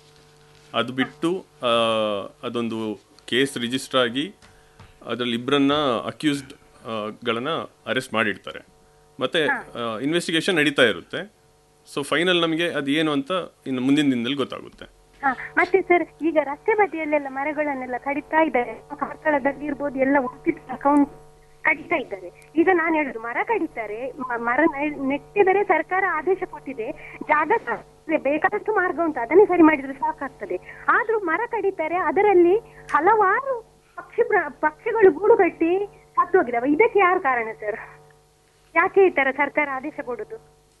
ಅದು ಬಿಟ್ಟು ಆ, ಅದೊಂದು ಕೇಸ್ ರಿಜಿಸ್ಟರ್ ಆಗಿ ಅದರಲ್ಲಿ ಇಬ್ಬರನ್ನ ಅಕ್ಯೂಸ್ಡ್ ಗಳನ್ನ ಅರೆಸ್ಟ್ ಮಾಡಿರ್ತಾರೆ ಮತ್ತೆ ಇನ್ವೆಸ್ಟಿಗೇಷನ್ ನಡೀತಾ ಇರುತ್ತೆ ಸೊ ಫೈನಲ್ ನಮಗೆ ಅದು ಏನು ಅಂತ ಇನ್ನು ಮುಂದಿನ ದಿನದಲ್ಲಿ ಗೊತ್ತಾಗುತ್ತೆ ಹಾ, ಮತ್ತೆ ಸರ್ ಈಗ ರಸ್ತೆ ಬದಿಯಲ್ಲೆಲ್ಲ ಮರಗಳನ್ನೆಲ್ಲ ಕಡಿತಾ ಇದ್ದಾರೆ ಕಾರ್ಕಳದಲ್ಲಿ ಇರ್ಬೋದು ಎಲ್ಲ ಉಡುಪಿದ ಅಕೌಂಟ್ ಕಡಿತಾ ಇದ್ದಾರೆ ಈಗ ನಾನು ಹೇಳುದು ಮರ ಕಡಿತಾರೆ ಮ- ಮರ ನೆ- ನೆಟ್ಟಿದರೆ ಸರ್ಕಾರ ಆದೇಶ ಕೊಟ್ಟಿದೆ ಜಾಗ ಸ- ಬೇಕಾದಷ್ಟು ಮಾರ್ಗ ಉಂಟು ಅದನ್ನೇ ಸರಿ ಮಾಡಿದ್ರೆ ಸಾಕಾಗ್ತದೆ ಆದ್ರೂ ಮರ ಕಡಿತಾರೆ ಅದರಲ್ಲಿ ಹಲವಾರು ಪಕ್ಷಿ ಪ್ರ- ಪಕ್ಷಿಗಳು ಗೂಡು ಕಟ್ಟಿ ಸತ್ತು ಹೋಗಿದಾವೆ ಇದಕ್ಕೆ ಯಾರು ಕಾರಣ ಸರ್ ಯಾಕೆ ಈ ತರ ಸರ್ಕಾರ ಆದೇಶ ಕೊಡುದು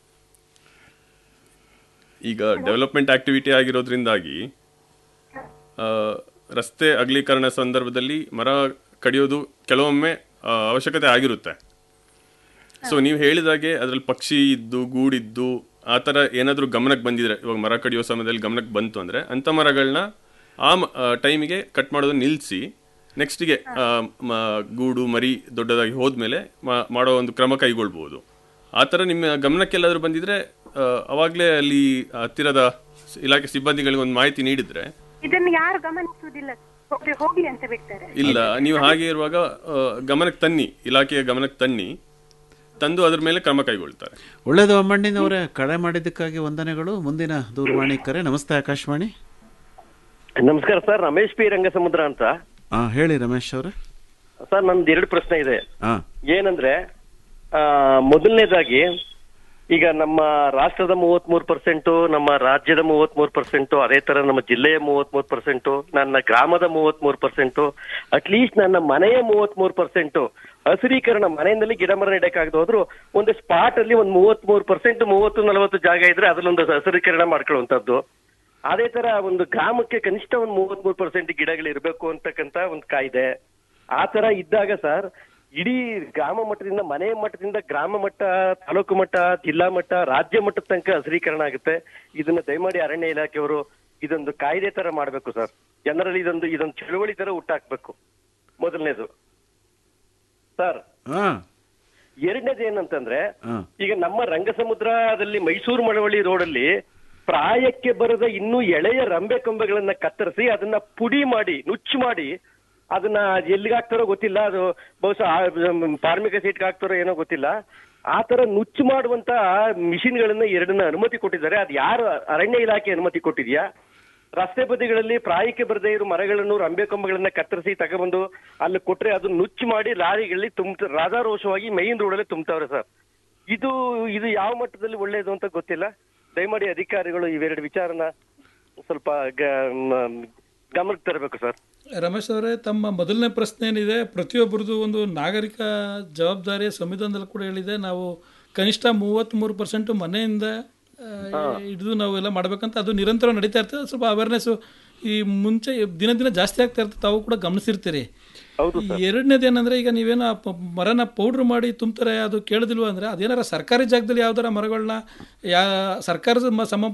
ಈಗ ಡೆವಲಪ್ಮೆಂಟ್ ಆಕ್ಟಿವಿಟಿ ಆಗಿರೋದ್ರಿಂದಾಗಿ ಆ, ರಸ್ತೆ ಅಗಲೀಕರಣ ಸಂದರ್ಭದಲ್ಲಿ ಮರ ಕಡಿಯೋದು ಕೆಲವೊಮ್ಮೆ ಆ, ಅವಶ್ಯಕತೆ ಆಗಿರುತ್ತೆ ಸೊ ನೀವು ಹೇಳಿದಾಗೆ ಅದರಲ್ಲಿ ಪಕ್ಷಿ ಇದ್ದು ಗೂಡಿದ್ದು ಆ ಥರ ಏನಾದರೂ ಗಮನಕ್ಕೆ ಬಂದಿದ್ರೆ ಇವಾಗ ಮರ ಕಡಿಯೋ ಸಮಯದಲ್ಲಿ ಗಮನಕ್ಕೆ ಬಂತು ಅಂದರೆ ಅಂಥ ಮರಗಳನ್ನ ಆ ಟೈಮಿಗೆ ಕಟ್ ಮಾಡೋದನ್ನ ನಿಲ್ಲಿಸಿ ನೆಕ್ಸ್ಟಿಗೆ ಗೂಡು ಮರಿ ದೊಡ್ಡದಾಗಿ ಹೋದ್ಮೇಲೆ ಮಾ- ಮಾಡೋ ಒಂದು ಕ್ರಮ ಕೈಗೊಳ್ಬೋದು ಆ ಥರ ನಿಮ್ಮ ಗಮನಕ್ಕೆಲ್ಲಾದರೂ ಬಂದಿದ್ರೆ ಆ, ಅವಾಗಲೇ ಅಲ್ಲಿ ಹತ್ತಿರದ ಸ- ಇಲಾಖೆ ಸಿಬ್ಬಂದಿಗಳಿಗೆ ಒಂದು ಮಾಹಿತಿ ನೀಡಿದ್ರೆ ಇದನ್ನು ಯಾರು ಗಮನಿಸುವುದಿಲ್ಲ ಹೋಗ್ಲಿ ಹೋಗ್ಲಿ ಅಂತ ಬಿಡ್ತಾರೆ ಇಲ್ಲ ನೀವು ಹಾಗೆ ಇರುವಾಗ ಆ, ಗಮನಕ್ಕೆ ತನ್ನಿ ಇಲಾಖೆಯ ಗಮನಕ್ಕೆ ತನ್ನಿ ತಂದು ಅದ್ರ ಮೇಲೆ ಕ್ರಮ ಕೈಗೊಳ್ತಾರೆ ಒಳ್ಳೇದು ಅಮ್ಮಣ್ಣಿನವರೇ ಕರೆ ಮಾಡಿದ್ದಕ್ಕಾಗಿ ವಂದನೆಗಳು ಮುಂದಿನ ದೂರವಾಣಿ ಕರೆ ನಮಸ್ತೆ ಆಕಾಶವಾಣಿ ನಮಸ್ಕಾರ ಸರ್ ರಮೇಶ್ ಪಿ ರಂಗಸಮುದ್ರ ಅಂತ ಹಾ ಹೇಳಿ ರಮೇಶ್ ಅವರೇ ಸರ್ ನಂದು ಎರಡು ಪ್ರಶ್ನೆ ಇದೆ ಹಾ ಏನಂದ್ರೆ ಆ, ಮೊದಲನೇದಾಗಿ ಈಗ ನಮ್ಮ ರಾಷ್ಟ್ರದ ಮೂವತ್ಮೂರು ಪರ್ಸೆಂಟು ನಮ್ಮ ರಾಜ್ಯದ ಮೂವತ್ಮೂರು ಪರ್ಸೆಂಟು ಅದೇ ತರ ನಮ್ಮ ಜಿಲ್ಲೆಯ ಮೂವತ್ಮೂರು ಪರ್ಸೆಂಟು ನನ್ನ ಗ್ರಾಮದ ಮೂವತ್ಮೂರು ಪರ್ಸೆಂಟು ಅಟ್ಲೀಸ್ಟ್ ನನ್ನ ಮನೆಯ ಮೂವತ್ಮೂರು ಪರ್ಸೆಂಟು ಹಸಿರೀಕರಣ ಮನೆಯಲ್ಲಿ ಗಿಡ ಮರ ನೆಡಕ್ಕಾಗದೆ ಹೋದ್ರು ಒಂದು ಸ್ಪಾಟ್ ಅಲ್ಲಿ ಒಂದು ಮೂವತ್ಮೂರು ಪರ್ಸೆಂಟ್ ಮೂವತ್ತು ನಲವತ್ತು ಜಾಗ ಇದ್ರೆ ಅದ್ರಲ್ಲೊಂದು ಹಸಿರೀಕರಣ ಮಾಡ್ಕೊಳ್ಳುವಂಥದ್ದು ಅದೇ ತರ ಒಂದು ಗ್ರಾಮಕ್ಕೆ ಕನಿಷ್ಠ ಒಂದು ಮೂವತ್ಮೂರು ಪರ್ಸೆಂಟ್ ಗಿಡಗಳು ಇರಬೇಕು ಅಂತಕ್ಕಂತ ಒಂದು ಕಾಯ್ದೆ ಆ ತರ ಇದ್ದಾಗ ಸರ್ ಇಡೀ ಗ್ರಾಮ ಮಟ್ಟದಿಂದ ಮನೆ ಮಟ್ಟದಿಂದ ಗ್ರಾಮ ಮಟ್ಟ ತಾಲೂಕು ಮಟ್ಟ ಜಿಲ್ಲಾ ಮಟ್ಟ ರಾಜ್ಯ ಮಟ್ಟದ ತನಕ ಹಸಿರೀಕರಣ ಆಗುತ್ತೆ ಇದನ್ನ ದಯಮಾಡಿ ಅರಣ್ಯ ಇಲಾಖೆಯವರು ಇದೊಂದು ಕಾಯ್ದೆ ತರ ಮಾಡ್ಬೇಕು ಸರ್ ಜನರಲ್ಲಿ ಇದೊಂದು ಇದೊಂದು ಚಳುವಳಿ ತರ ಹುಟ್ಟಾಕ್ಬೇಕು ಮೊದಲನೇದು ಸರ್ ಹಾ ಎರಡನೇದು ಏನಂತಂದ್ರೆ ಹಾ ಈಗ ನಮ್ಮ ರಂಗಸಮುದ್ರದಲ್ಲಿ ಮೈಸೂರು ಮಳವಳ್ಳಿ ರೋಡಲ್ಲಿ ಪ್ರಾಯಕ್ಕೆ ಬರದ ಇನ್ನೂ ಎಳೆಯ ರಂಬೆ ಕೊಂಬೆಗಳನ್ನ ಕತ್ತರಿಸಿ ಅದನ್ನ ಪುಡಿ ಮಾಡಿ ನುಚ್ಚು ಮಾಡಿ ಅದನ್ನ ಎಲ್ಲಿಗೆ ಹಾಕ್ತಾರೋ ಗೊತ್ತಿಲ್ಲ ಅದು ಬಹುಶಃ ಆ- ಕಾರ್ಮಿಕ ಸೀಟ್ಗೆ ಹಾಕ್ತಾರೋ ಏನೋ ಗೊತ್ತಿಲ್ಲ ಆ ತರ ನುಚ್ಚು ಮಾಡುವಂತ ಮಿಷಿನ್ಗಳನ್ನ ಎರಡನ್ನ ಅನುಮತಿ ಕೊಟ್ಟಿದ್ದಾರೆ ಅದು ಯಾರು ಅರಣ್ಯ ಇಲಾಖೆ ಅನುಮತಿ ಕೊಟ್ಟಿದ್ಯಾ ರಸ್ತೆ ಬದಿಗಳಲ್ಲಿ ಪ್ರಾಯಕ್ಕೆ ಬರದೇ ಇರೋ ಮರಗಳನ್ನು ರಂಬೆ ಕೊಂಬೆಗಳನ್ನ ಕತ್ತರಿಸಿ ತಗೊಬಂದು ಅಲ್ಲಿ ಕೊಟ್ರೆ ಅದು ನುಚ್ಚು ಮಾಡಿ ಲಾರಿಗಳಲ್ಲಿ ತುಂಬ ರಾಜಾರೋಷವಾಗಿ ಮೈನ್ ರೋಡಲ್ಲಿ ತುಂಬ್ತಾವ್ರೆ ಸರ್ ಇದು ಇದು ಯಾವ ಮಟ್ಟದಲ್ಲಿ ಒಳ್ಳೇದು ಅಂತ ಗೊತ್ತಿಲ್ಲ ದಯಮಾಡಿ ಅಧಿಕಾರಿಗಳು ಇವೆರಡು ವಿಚಾರನ ಸ್ವಲ್ಪ ಗ- ಮ- ಗಮನಕ್ಕೆ ತರಬೇಕು ಸರ್ ರಮೇಶ್ ಅವರೇ ತಮ್ಮ ಮೊದಲನೇ ಪ್ರಶ್ನೆ ಏನಿದೆ ಪ್ರತಿಯೊಬ್ಬರದು ಒಂದು ನಾಗರಿಕ ಜವಾಬ್ದಾರಿ ಸಂವಿಧಾನದಲ್ಲಿ ಕೂಡ ಹೇಳಿದೆ ನಾವು ಕನಿಷ್ಠ ಮೂವತ್ತ್ಮೂರು ಪರ್ಸೆಂಟ್ ಮನೆಯಿಂದ ಆ, ಹಿಡಿದು ನಾವೆಲ್ಲ ಮಾಡ್ಬೇಕಂತ ಅದು ನಿರಂತರ ನಡೀತಾ ಇರ್ತದೆ ಸ್ವಲ್ಪ ಅವೇರ್ನೆಸ್ ಈ ಮುಂಚೆ ದಿನ ದಿನ ಜಾಸ್ತಿ ಆಗ್ತಾ ಇರ್ತದೆ ತಾವು ಕೂಡ ಗಮನಿಸಿರ್ತೀರಿ ಎರಡನೇದು ಏನಂದ್ರೆ ಈಗ ನೀವೇನೋ ಆ ಪ- ಮರನ ಪೌಡ್ರ್ ಮಾಡಿ ತುಂಬ್ತಾರೆ ಅದು ಕೇಳದಿಲ್ವ ಅಂದ್ರೆ ಅದೇನಾರ ಸರ್ಕಾರಿ ಜಾಗದಲ್ಲಿ ಯಾವ್ದಾರ ಮರಗಳನ್ನ ಯಾ ಸರ್ಕಾರದ ಮ- ಸಮ